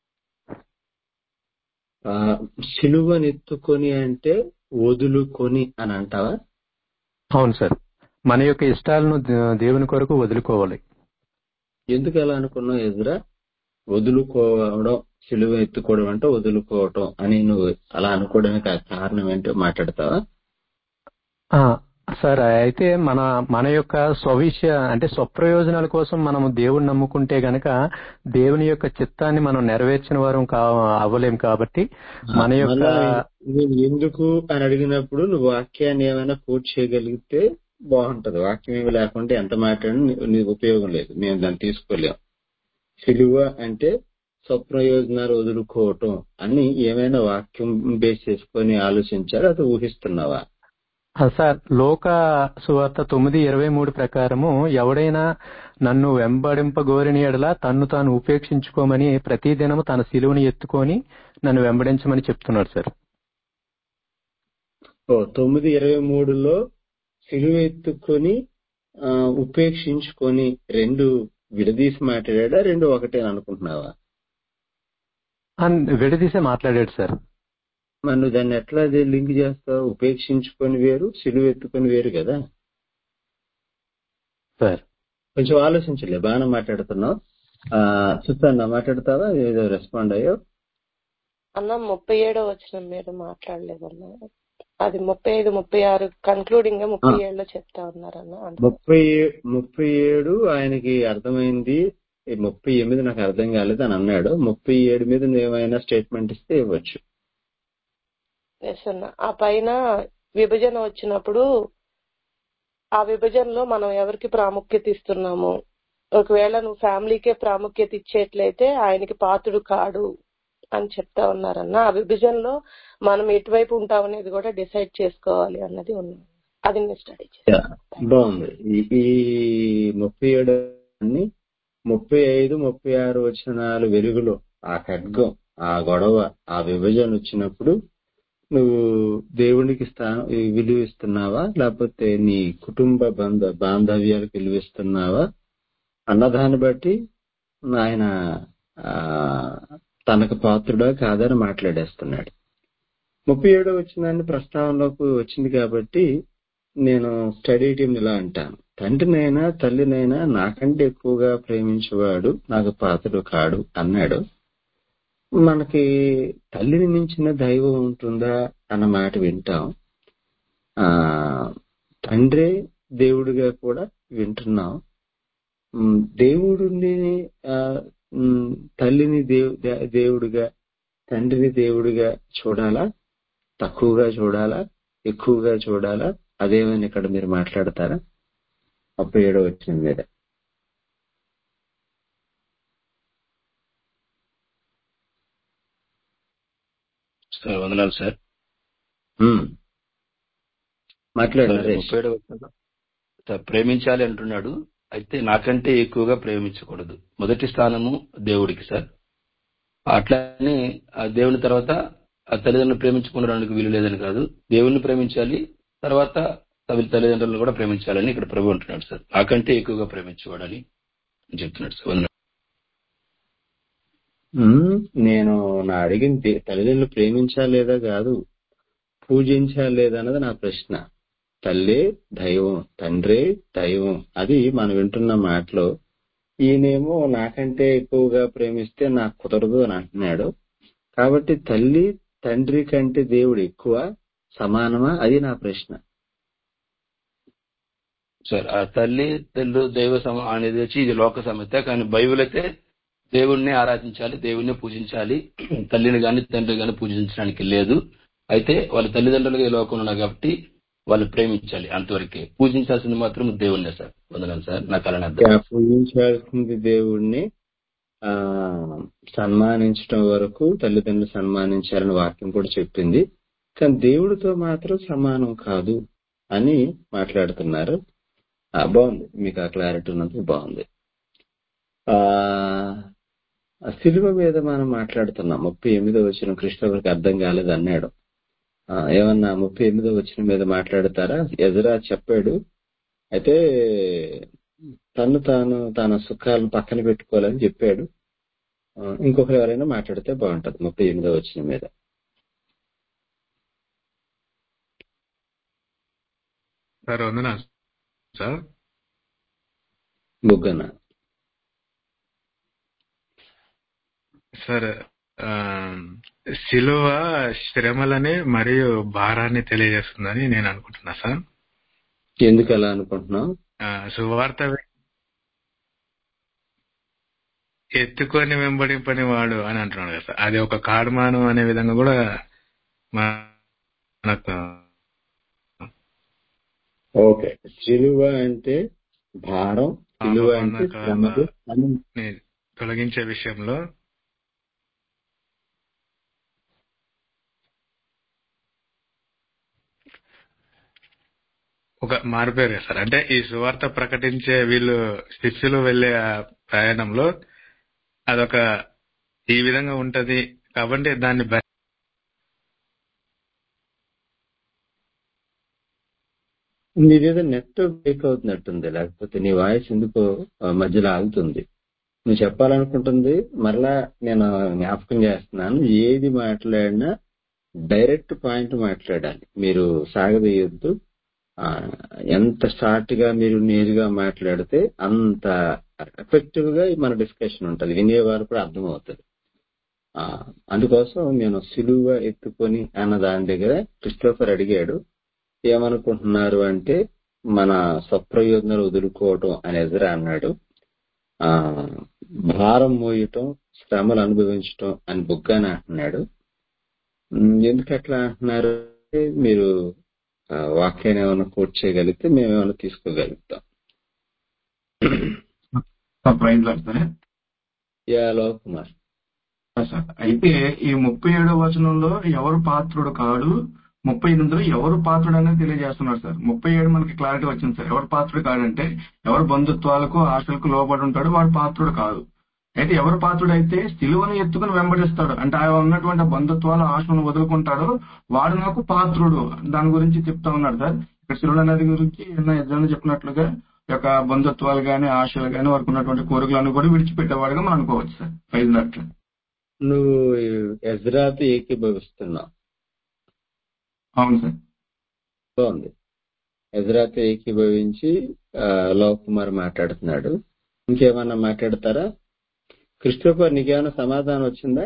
ఆ, సిలువనెత్తుకొని అంటే వదులుకొని అని అంటావా అవును సార్ మన యొక్క ఇష్టాలను దే- దేవుని కొరకు వదులుకోవాలి ఎందుకు అలా అనుకున్నావు ఎదురా వదులుకోవడం సిలువ ఎత్తుకోవడం అంటే వదులుకోవటం అని నువ్వు అలా అనుకోవడానికి ఆ కారణం ఏంటో మాట్లాడతావా ఆ, సార్ అయితే మన మన యొక్క స్వవిషయ అంటే స్వప్రయోజనాల కోసం మనము దేవుని నమ్ముకుంటే గనక దేవుని యొక్క చిత్తాన్ని మనం నెరవేర్చిన వారం కా అవ్వలేం కాబట్టి మన యొక్క మళ్ళా నేను ఎందుకు అని అడిగినప్పుడు నువ్వు వాక్యాన్ని ఏమైనా పూర్తి చేయగలిగితే బాగుంటది వాక్యం ఏమి లేకుంటే ఎంత మాట్లాడినా నీ- నీ ఉపయోగం లేదు మేము దాన్ని తీసుకోలేం సిలువ అంటే స్వప్రయోజనాలు వదులుకోవటం అని ఏమైనా వాక్యం బేస్ చేసుకొని ఆలోచించారా అది ఊహిస్తున్నావా ఆ, సార్ లోక సువార్త తొమ్మిది ఇరవై మూడు ప్రకారము ఎవడైనా నన్ను వెంబడింపగోరిన ఎడల తన్ను తాను ఉపేక్షించుకోమని ప్రతిదినము తన శిలువని ఎత్తుకొని నన్ను వెంబడించమని చెప్తున్నాడు సార్ ఓ తొమ్మిది ఇరవై మూడులో సిలువ ఎత్తుకొని ఆ, ఉపేక్షించుకొని రెండు విడదీసి మాట్లాడా రెండు ఒకటే అనుకుంటున్నావా అన్ విడదీసే మాట్లాడాడు సార్ మరి నువ్వు దాన్ని ఎట్లా అది లింక్ చేస్తావు ఉపేక్షించుకొని వేరు సిలువ ఎత్తుకొని వేరు కదా సార్ కొంచెం ఆలోచించలే బాగానే మాట్లాడుతున్నావు ఆ సుత్తన్న మాట్లాడతావా ఏదో రెస్పాండ్ అయ్యో అన్న ముప్పై ఏడో వచ్చిన మీరు మాట్లాడలేదన్న అది ముప్పై ఐదు ముప్పై ఆరు కన్క్లూడింగ్ గా ముప్పై ఏడులో చెప్తా ఉన్నారన్న అందుకు ముప్పై ఏ- ముప్పై ఏడు ఆయనకి అర్థమైంది ఈ ముప్పై ఎనిమిది నాకు అర్థం కాలేదు అని అన్నాడు ముప్పై ఏడు మీద నువ్వు ఏమైనా స్టేట్మెంట్ ఇస్తే ఇవ్వచ్చు ఎస్ అన్న ఆ పైన విభజన వచ్చినప్పుడు ఆ విభజనలో మనం ఎవరికి ప్రాముఖ్యత ఇస్తున్నాము ఒకవేళ నువ్వు ఫ్యామిలీకే ప్రాముఖ్యత ఇచ్చేట్లయితే ఆయనకి పాత్రుడు కాడు అని చెప్తా ఉన్నారన్న ఆ విభజనలో మనం ఎటువైపు ఉంటాం అనేది కూడా డిసైడ్ చేసుకోవాలి అన్నది ఉంది అది నేను స్టడీ యా, చేస్తాను బాగుంది ఈ- ఈ ముప్పై ఏడు అన్ని ముప్పై ఐదు ముప్పై ఆరు వచనాలు వెలుగులో ఆ ఖడ్గం ఆ గొడవ ఆ విభజన వచ్చినప్పుడు నువ్వు దేవునికి స్థానం ఈ విలువ ఇస్తున్నావా లేకపోతే నీ కుటుంబ బంధ బాంధవ్యాలకు విలువ ఇస్తున్నావా అన్నదాన్ని బట్టి ఆయన ఆ, తనకు పాత్రుడా కాదని మాట్లాడేస్తున్నాడు ముప్పై ఏడో వచ్చిందాన్ని ప్రస్తావనలోకి వచ్చింది కాబట్టి నేను స్టడీ టీం ఇలా అంటాను తండ్రినైనా తల్లినైనా నాకంటే ఎక్కువగా ప్రేమించేవాడు నాకు పాత్రుడు కాడు అన్నాడు మనకి తల్లిని మించిన దైవం ఉంటుందా అన్న మాట వింటాం ఆ తండ్రే దేవుడిగా కూడా వింటున్నాం ఉమ్, దేవుడిని ఆ, ఉమ్, తల్లిని దేవు దే- దేవుడిగా తండ్రిని దేవుడిగా చూడాలా తక్కువగా చూడాలా ఎక్కువగా చూడాలా అదేమని ఇక్కడ మీరు మాట్లాడతారా ముప్పై ఏడో వచ్చిన మీద సార్ వందనాలు సార్ ఉమ్, మాట్లాడు సార్ నరేష్ ముప్పై ఏడవ వచనంలో సార్ ప్రేమించాలి అంటున్నాడు అయితే నాకంటే ఎక్కువగా ప్రేమించకూడదు మొదటి స్థానము దేవుడికి సార్ అట్లానే ఆ దేవుని తర్వాత ఆ తల్లిదండ్రులు ప్రేమించుకునడానికి వీలు లేదని కాదు దేవుణ్ణి ప్రేమించాలి తర్వాత తల్లి తల్లిదండ్రులను కూడా ప్రేమించాలని ఇక్కడ ప్రభు అంటున్నాడు సార్ నాకంటే ఎక్కువగా ప్రేమించుకోవాలని చెప్తున్నాడు సార్ వందనాలు. ఉమ్, నేను నా అడిగింది తల్లిదండ్రులు ప్రేమించాలి లేదా కాదు పూజించాలి లేదా అన్నది నా ప్రశ్న తల్లే దైవం తండ్రే దైవం అది మనం వింటున్న మాటలో ఈయనేమో నాకంటే ఎక్కువగా ప్రేమిస్తే నాకు కుదరదు అని అంటున్నాడు కాబట్టి తల్లి తండ్రి కంటే దేవుడు ఎక్కువ సమానమా అది నా ప్రశ్న సార్ ఆ తల్లి తెల్లు దైవ సమ అనేది వచ్చి ఇది లోక సమస్య కానీ బైబిల్ అయితే దేవుణ్ణి ఆరాధించాలి దేవుణ్ణి పూజించాలి తల్లిని గాని తండ్రి గాని పూజించడానికి లేదు అయితే వాళ్ళ తల్లిదండ్రులుగా ఈ లోకంలో ఉన్నారు కాబట్టి వాళ్ళు ప్రేమించాలి అంతవరకే పూజించాల్సింది మాత్రం దేవుణ్ణే సార్ వందనాలు సార్ నాకు అలానే అర్థం యా, పూజించాల్సింది దేవుణ్ణి ఆ సన్మానించడం వరకు తల్లిదండ్రులు సన్మానించాలని వాక్యం కూడా చెప్పింది కానీ దేవుడితో మాత్రం సమానం కాదు అని మాట్లాడుతున్నారు ఆ, బాగుంది మీకు ఆ క్లారిటీ ఉన్నందుకు బాగుంది ఆ ఆ సిలువ మీద మనం మాట్లాడుతున్నాం ముప్పై ఎనిమిదో వచ్చిన కృష్ణకి అర్థం కాలేదు అన్నాడు ఆ, ఏమన్నా ముప్పై ఎనిమిదో వచ్చిన మీద మాట్లాడతారా ఎదురా చెప్పాడు అయితే తను తాను తన సుఖాలను పక్కన పెట్టుకోవాలని చెప్పాడు ఆ, ఇంకొకరు ఎవరైనా మాట్లాడితే బాగుంటది ముప్పై ఎనిమిదో వచ్చిన మీద సార్ వందనా సార్ బుగ్గన సార్ ఆ, శిలువ శ్రమలని మరియు భారాన్ని తెలియజేస్తుందని నేను అనుకుంటున్నా సార్ ఎందుకు అలా అనుకుంటున్నావు ఆ, సువార్త ఎత్తుకొని వెంబడింపని వాడు అని అంటున్నాడు కదా సార్ అది ఒక కాడమానం అనే విధంగా కూడా మనకు ఓకే సిలువ అంటే భారం సిలువ అంటే అవమానకర శ్రమలు అని ని తొలగించే విషయంలో ఒక మారిపోయారు కదా సార్ అంటే ఈ సువార్త ప్రకటించే వీళ్ళు శిష్యులు వెళ్లే ఆ ప్రయాణంలో అదొక ఈ విధంగా ఉంటది కాబట్టి దాన్ని బ- నీదేదో నెట్ బ్రేక్ అవుతున్నట్టుంది లేకపోతే నీ వాయిస్ ఎందుకో ఆ, మధ్యలో ఆగుతుంది నువ్వు చెప్పాలనుకుంటుంది మరలా నేను జ్ఞాపకం చేస్తున్నాను ఏది మాట్లాడినా డైరెక్ట్ పాయింట్ మాట్లాడాలి మీరు సాగదీయొద్దు ఆ, ఎంత స్టార్ట్ గా మీరు నేరుగా మాట్లాడితే అంత ఎఫెక్టివ్ గా మన డిస్కషన్ ఉంటది వినేవారు కూడా అర్థమవుతుంది ఆ, అందుకోసం నేను సిలువ ఎత్తుకొని అన్న దాని దగ్గర క్రిస్టోఫర్ అడిగాడు ఏమనుకుంటున్నారు అంటే మన స్వప్రయోజనాలు వదులుకోవటం అని ఎదురు అన్నాడు ఆ భారం మోయటం శ్రమలు అనుభవించటం అని బుగ్గాన అంటున్నాడు ఉమ్, ఎందుకు అట్లా అంటున్నారు అంటే మీరు ఆ, వాక్యాన్ని ఏమైనా కోట్ చేయగలిగితే మేము ఏమైనా తీసుకోగలుగుతాం సార్ ప్రైజ్ లాడ్ సార్ యాలో కుమార్ ఆ సార్ అయితే ఈ ముప్పై ఏడో వచనంలో ఎవరు పాత్రుడు కాడు ముప్పై ఎనిమిదిలో ఎవరు పాత్రుడు అనేది తెలియజేస్తున్నారు సార్ ముప్పై ఏడు మనకి క్లారిటీ వచ్చింది సార్ ఎవరు పాత్రుడు కాడంటే ఎవరు బంధుత్వాలకు ఆశలకు లోబడి ఉంటాడు వాడు పాత్రుడు కాదు అయితే ఎవరు పాత్రుడు అయితే సిలువను ఎత్తుకుని వెంబడిస్తాడు అంటే ఆయన ఉన్నటువంటి ఆ బంధుత్వాలు ఆశలను వదులుకుంటాడు వాడు నాకు పాత్రుడు దాని గురించి చెప్తా ఉన్నాడు సార్ ఇక్కడ సిలువ అనేది గురించి ఎన్నో ఎగ్జామ్లు చెప్పినట్లుగా ఈ యొక్క బంధుత్వాలు గాని ఆశలు గాని వారికి ఉన్నటువంటి కోరికలను కూడా విడిచిపెట్టేవాడుగా మనం అనుకోవచ్చు సార్ ప్రైజ్ లాడ్ సార్ నువ్వు ఎజ్రాతో ఏకీభవిస్తున్నావు అవును సార్ బాగుంది ఎజ్రాతో ఏకీభవించి ఆ, లోక్ కుమార్ మాట్లాడుతున్నాడు ఇంకేమన్నా మాట్లాడతారా క్రిస్టోఫర్ నీకేమైనా సమాధానం వచ్చిందా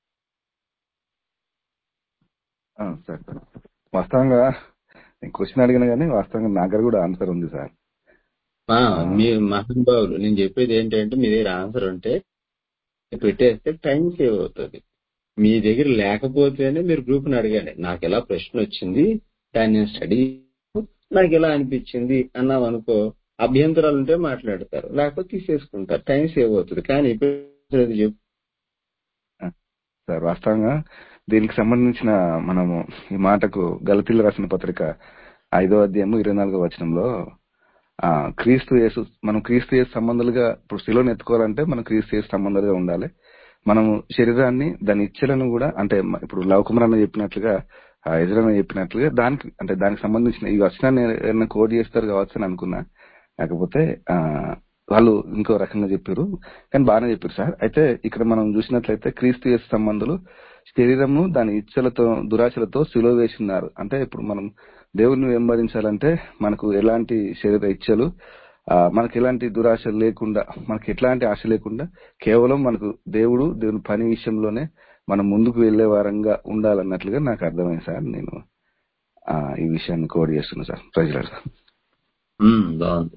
ఆ, సార్ సార్. వాస్తవంగా నేను క్వశ్చన్ అడిగిన కానీ వాస్తవంగా నా దగ్గర కూడా ఆన్సర్ ఉంది సార్ ఆ, మీ మహానుభావులు నేను చెప్పేది ఏంటంటే మీ దగ్గర ఆన్సర్ ఉంటే పెట్టేస్తే టైం సేవ్ అవుతుంది మీ దగ్గర లేకపోతేనే మీరు గ్రూప్ ని అడగండి నాకు ఎలా ప్రశ్న వచ్చింది దాన్ని నేను స్టడీ నాకు ఎలా అనిపించింది అన్నాం అనుకో అభ్యంతరాలు ఉంటే మాట్లాడతారు లేకపోతే తీసేసుకుంటారు టైం సేవ్ అవుతుంది కానీ ఇప్పుడు అది చెప్పు సార్ వాస్తవంగా దీనికి సంబంధించిన మనము ఈ మాటకు గలతీలు రాసిన పత్రిక ఐదో అధ్యాయము ఇరవై నాలుగో వచనంలో ఆ క్రీస్తు యేసు మనం క్రీస్తు యేసు సంబంధాలుగా ఇప్పుడు శిలోని ఎత్తుకోవాలంటే మనం క్రీస్తు యేసు సంబంధాలుగా ఉండాలి మనము శరీరాన్ని దాని ఇచ్చలను కూడా అంటే మ- ఇప్పుడు లవకుమర్ అన్న చెప్పినట్లుగా ఆ ఎజరన్న చెప్పినట్లుగా దానికి అంటే దానికి సంబంధించిన ఈ వచనాన్ని ఏమైనా కోడ్ చేస్తారు కావచ్చు అని అనుకున్నా కాకపోతే ఆ వాళ్ళు ఇంకో రకంగా చెప్పారు కానీ బాగానే చెప్పారు సార్ అయితే ఇక్కడ మనం చూసినట్లయితే క్రీస్తు యేసు సంబంధులు శరీరము దాని ఇచ్చలతో దురాశలతో సిలువ వేసిన్నారు అంటే ఇప్పుడు మనం దేవుడిని వెంబడించాలంటే మనకు ఎలాంటి శరీర ఇచ్చలు ఆ, మనకి ఎలాంటి దురాశ లేకుండా మనకి ఎట్లాంటి ఆశ లేకుండా కేవలం మనకు దేవుడు దేవుని పని విషయంలోనే మనం ముందుకు వెళ్లే వారంగా ఉండాలన్నట్లుగా నాకు అర్థమైంది సార్ నేను ఆ, ఈ విషయాన్ని కోడ్ చేస్తున్నా సార్ ప్రజలు సార్ ఉమ్, బాగుంది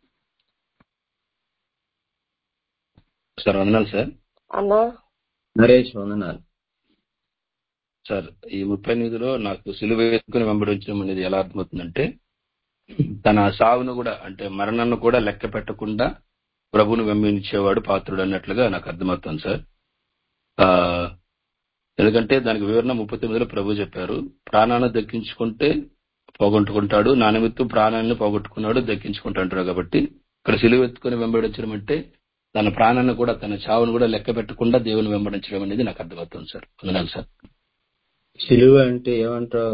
సార్ వందనాలు సార్ అన్నా నరేష్ వందనాలు సార్ ఈ ముప్పై ఎనిమిదిలో నాకు సిలువ వేసుకుని వెంబడించడం అనేది ఎలా అర్థమవుతుందంటే తన సావును కూడా అంటే మరణాన్ని కూడా లెక్క పెట్టకుండా ప్రభువును వెంబడించేవాడు పాత్రుడు అన్నట్లుగా నాకు అర్థమవుతుంది సార్ ఆ ఎందుకంటే దానికి వివరణ ముప్పై తొమ్మిదిలో ప్రభు చెప్పారు ప్రాణాన్ని దక్కించుకుంటే పోగొట్టుకుంటాడు నా నిమిత్తం ప్రాణాన్ని పోగొట్టుకున్నాడు దక్కించుకుంటాడు కాబట్టి ఇక్కడ సిలువ ఎత్తుకుని వెంబడించడం అంటే తన ప్రాణాన్ని కూడా తన చావును కూడా లెక్క పెట్టకుండా దేవుని వెంబడించడం అనేది నాకు అర్థమవుతుంది సార్ వందనాలు సార్ సిలువ అంటే ఏమంటావు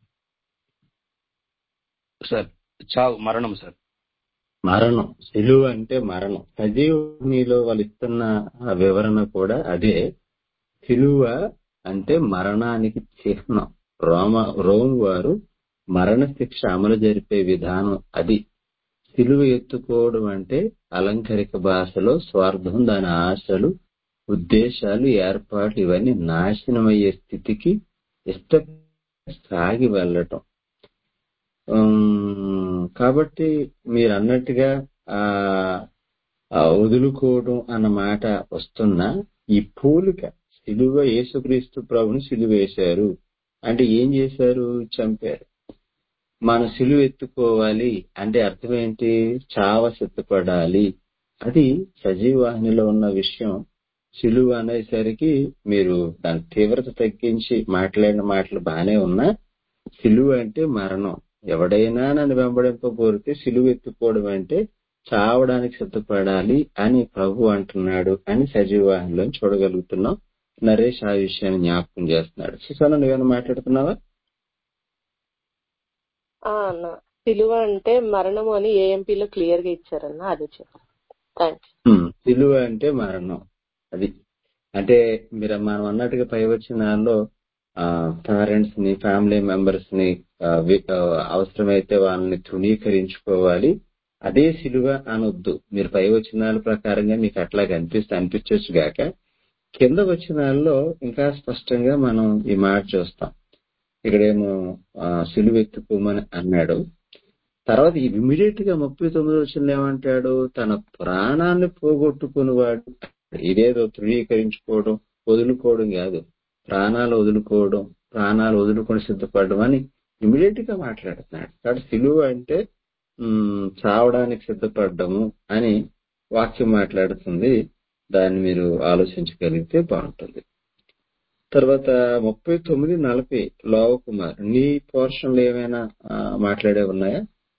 సార్ చావు మరణం సార్ మరణం సిలువ అంటే మరణం సజీవునిలో వాళ్ళు ఇస్తున్న ఆ వివరణ కూడా అదే సిలువ అంటే మరణానికి చిహ్నం రోమ రోమ్ వారు మరణ శిక్ష అమలు జరిపే విధానం అది సిలువ ఎత్తుకోవడం అంటే అలంకరిక భాషలో స్వార్థం దాని ఆశలు ఉద్దేశాలు ఏర్పాట్లు ఇవన్నీ నాశనమయ్యే స్థితికి ఇష్ట సాగి వెళ్ళటం ఉమ్, కాబట్టి మీరు అన్నట్టుగా ఆ ఆ వదులుకోవడం అన్న మాట వస్తున్నా ఈ పోలిక సిలువ యేసుక్రీస్తు ప్రభుని సిలువ వేశారు అంటే ఏం చేశారు చంపారు మన సిలువ ఎత్తుకోవాలి అంటే అర్థం ఏంటి చావ సిద్ధపడాలి అది సజీవాహినిలో ఉన్న విషయం సిలువ అనేసరికి మీరు దాని తీవ్రత తగ్గించి మాట్లాడిన మాటలు బానే ఉన్నా సిలువ అంటే మరణం ఎవడైనా నన్ను వెంబడింపగోరితే సిలువ ఎత్తుకోవడం అంటే చావడానికి సిద్ధపడాలి అని ప్రభు అంటున్నాడు అని సజీవాహంలో చూడగలుగుతున్నాం నరేష్ ఆ విషయాన్ని జ్ఞాపకం చేస్తున్నాడు సుసాన నువ్వేమైనా మాట్లాడుతున్నావా ఆ అన్న సిలువ అంటే మరణము అని ఏఎంపీలో క్లియర్ గా ఇచ్చారన్న అది చెప్పండి థ్యాంక్స్ హ్మ్. సిలువ అంటే మరణం అది అంటే మీరు మనం అన్నట్టుగా పై వచ్చినాల్లో పేరెంట్స్ ని ఫ్యామిలీ మెంబర్స్ ని ఆ, వి- ఆ, అవసరమైతే వాళ్ళని తృణీకరించుకోవాలి అదే సిలువ అనొద్దు మీరు పై వచ్చినాల ప్రకారంగా మీకు అట్లా అనిపిస్తే అనిపించవచ్చు గాక కింద వచ్చినాల్లో ఇంకా స్పష్టంగా మనం ఈ మాట చూస్తాం ఇక్కడేమో ఆ, సిలువ ఎత్తుకోమని అన్నాడు తర్వాత ఇమీడియట్ గా ముప్పై తొమ్మిది వచ్చిన ఏమంటాడు తన ప్రాణాన్ని పోగొట్టుకునేవాడు ఇదేదో ధృవీకరించుకోవడం వదులుకోవడం కాదు ప్రాణాలు వదులుకోవడం ప్రాణాలు వదులుకొని సిద్ధపడడం అని ఇమీడియట్ గా మాట్లాడుతున్నాడు కాబట్టి సిలువ అంటే ఉమ్, చావడానికి సిద్ధపడ్డము అని వాక్యం మాట్లాడుతుంది దాన్ని మీరు ఆలోచించగలిగితే బాగుంటుంది తర్వాత ముప్పై తొమ్మిది నలభై లోవ కుమార్ నీ పోర్షన్లు ఏమైనా ఆ, మాట్లాడే ఉన్నాయా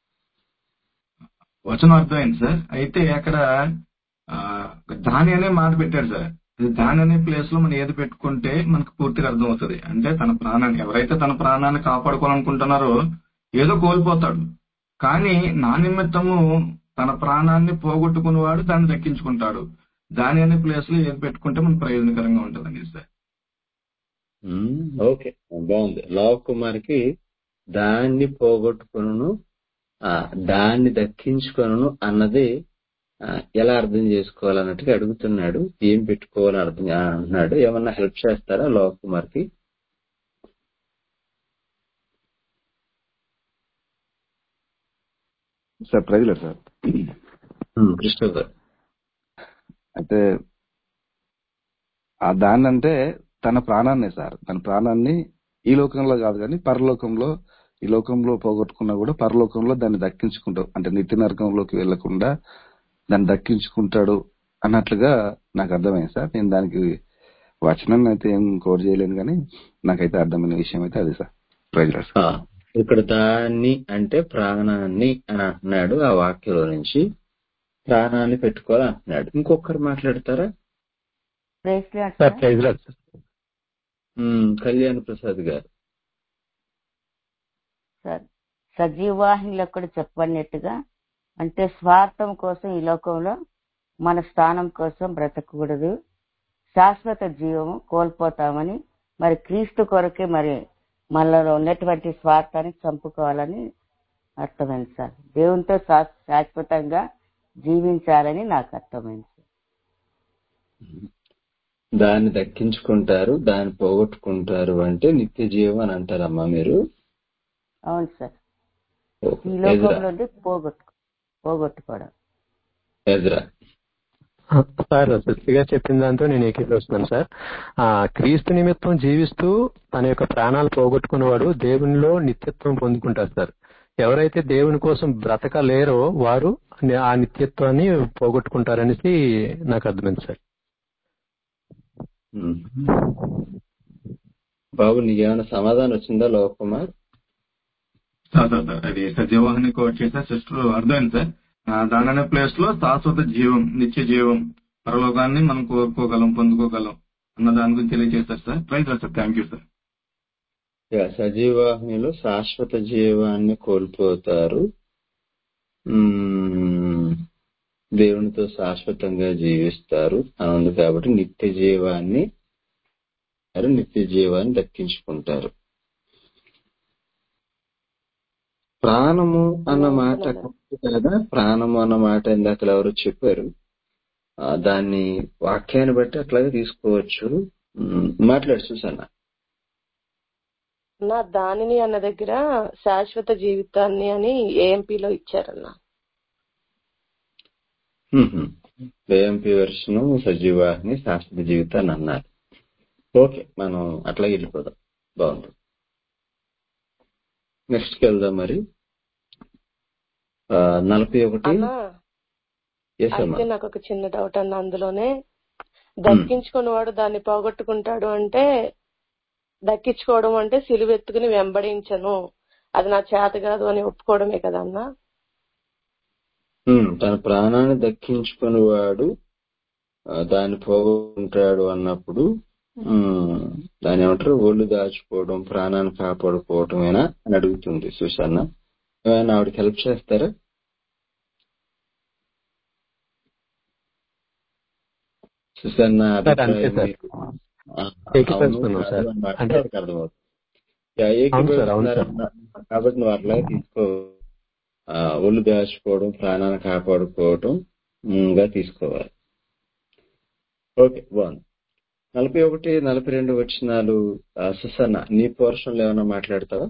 వచనం అర్థమైంది సార్ అయితే అక్కడ ఆ, దాని అనే మాట పెట్టారు సార్ ఇది దాని అనే ప్లేస్ లో మనం ఏది పెట్టుకుంటే మనకు పూర్తిగా అర్థం అవుతుంది అంటే తన ప్రాణాన్ని ఎవరైతే తన ప్రాణాన్ని కాపాడుకోవాలనుకుంటున్నారో ఏదో కోల్పోతాడు కానీ నా నిమిత్తము తన ప్రాణాన్ని పోగొట్టుకునేవాడు దాన్ని దక్కించుకుంటాడు దాని అనే ప్లేస్ లో ఏది పెట్టుకుంటే మనకు ప్రయోజనకరంగా ఉంటుంది సార్ ఉమ్, ఓకే బాగుంది లోవ కుమార్కి దాన్ని పోగొట్టుకును దాన్ని దక్కించుకొను అన్నది ఆ, ఎలా అర్థం చేసుకోవాలన్నట్టుగా అడుగుతున్నాడు ఏం పెట్టుకోవాలని అర్థం ఆ, అన్నాడు ఏమన్నా హెల్ప్ చేస్తారా లోవ కుమార్కి sir praise lord sir um, Krishna garu అయితే ఆ దాన్ని అంటే తన ప్రాణాన్నే సార్ తన ప్రాణాన్ని ఈ లోకంలో కాదు కానీ పరలోకంలో ఈ లోకంలో పోగొట్టుకున్నా కూడా పరలోకంలో దాన్ని దక్కించుకుంటాడు అంటే నిత్య నరకంలోకి వెళ్లకుండా దాన్ని దక్కించుకుంటాడు అన్నట్లుగా నాకు అర్థమైంది సార్ నేను దానికి వచనం అయితే ఏం కోర్ చేయలేను కానీ నాకైతే అర్థమైన విషయం అయితే అది సార్ ప్రైజ్లర్ ఆ, ఇక్కడ దాన్ని అంటే ప్రాణాన్ని అని అంటున్నాడు ఆ వాక్యంలో నుంచి ప్రాణాన్ని పెట్టుకోవాలని అంటున్నాడు ఇంకొకరు మాట్లాడతారా praise lord sir sir praise lord sir um, Kalyan Prasad garu sir సజీవాహినిలో కూడా చెప్పబడినట్టుగా అంటే స్వార్థం కోసం ఈ లోకంలో మన స్థానం కోసం బ్రతకూడదు శాశ్వత జీవము కోల్పోతామని మరి క్రీస్తు కొరకే మరి మనలో ఉన్నటువంటి స్వార్థాన్ని చంపుకోవాలని అర్థమైంది సార్ దేవునితో శా- శాశ్వతంగా జీవించాలని నాకు అర్థమైంది సార్ దాన్ని దక్కించుకుంటారు దాన్ని పోగొట్టుకుంటారు అంటే నిత్య జీవం అని అంటారమ్మా మీరు అవును సార్ ఓకే. ఈ ఎజ్రా లోకంలో ఉండి పోగొట్టు పోగొట్టుకోవడం ఎజ్రా సార్ శక్తిగా చెప్పిన దాంతో నేను ఏకీభవిస్తున్నాను సార్ ఆ క్రీస్తు నిమిత్తం జీవిస్తూ తన యొక్క ప్రాణాలు పోగొట్టుకున్నవాడు దేవునిలో నిత్యత్వం పొందుకుంటారు సార్ ఎవరైతే దేవుని కోసం బ్రతకలేరో వారు ఆ నిత్యత్వాన్ని పోగొట్టుకుంటారనేసి నాకు అర్థమైంది సార్ ఉమ్. బాబు నీకేమైనా సమాధానం వచ్చిందా లోకకుమార్ సార్ సార్ సార్ అది సజీవాహిని కోట్ చేసిన సిస్టర్ అర్థమైంది సార్ ఆ, దాని అనే ప్లేస్ లో శాశ్వత జీవం నిత్య జీవం పరలోకాన్ని మనం కోరుకోగలం పొందుకోగలం అన్న దాని గురించి తెలియజేస్తారు sir right sir thank you sir yeah, సజీవాహినిలో శాశ్వత జీవాన్ని కోల్పోతారు ఉమ్, దేవునితో శాశ్వతంగా జీవిస్తారు అని ఉంది కాబట్టి నిత్య జీవాన్ని మరి నిత్య జీవాన్ని దక్కించుకుంటారు ప్రాణము అన్న మాట కరెక్ట్ కదా ప్రాణము అన్న మాట ఇందాక ఎవరు చెప్పారు ఆ, దాన్ని వాక్యాన్ని బట్టి అట్లాగే తీసుకోవచ్చు ఉమ్, మాట్లాడు చూసాను నా దానిని అన్న దగ్గర శాశ్వత జీవితాన్ని అని ఏఎంపీలో ఇచ్చారన్న వేఎంపీ వెర్షన్ సజీవాహిని శాశ్వత జీవితాన్ని అన్నారు ఓకే మనం అట్లాగే వెళ్ళిపోదాం బాగుంది నెక్స్ట్ వెళ్దాం మరి ఆ, నలభై ఒకటి అన్న ఎస్ అమ్మా అయితే నాకు ఒక చిన్న డౌట్ అన్న అందులోనే దక్కించుకున్నవాడు దాన్ని పోగొట్టుకుంటాడు అంటే దక్కించుకోవడం అంటే సిలువెత్తుకుని వెంబడించను అది నా చేత కాదు అని ఒప్పుకోవడమే కదా అన్న ఉమ్, తన ప్రాణాన్ని దక్కించుకుని వాడు ఆ, దాన్ని పోగొంటాడు అన్నప్పుడు ఉమ్, దాని ఏమంటారు ఒళ్ళు దాచుకోవడం ప్రాణాన్ని కాపాడుకోవటమేనా అని అడుగుతుంది సుసన్న ఏమైనా ఆవిడకి హెల్ప్ చేస్తారా సుసన్న సార్ అంతే అభిప్రాయం సార్ మీరు ఆ, అవును ఏకీభవిస్తున్నాం కాదు సార్ అని అంటే మాట్లాడికి అర్థమవుతుంది యా, అవును సార్ అవును సార్ ఏకీభవిస్తున్నారన్న కాబట్టి నువ్వు అట్లా తీసుకో ఆ, ఒళ్ళు దాచుకోవడం ప్రాణాన్ని కాపాడుకోవటం ఉమ్, గా తీసుకోవాలి ఓకే బాగుంది నలభై ఒకటి నలభై రెండు వచ్చినాలు ఆ, సుసన్న నీ పోర్షన్లో ఏమైనా మాట్లాడతావా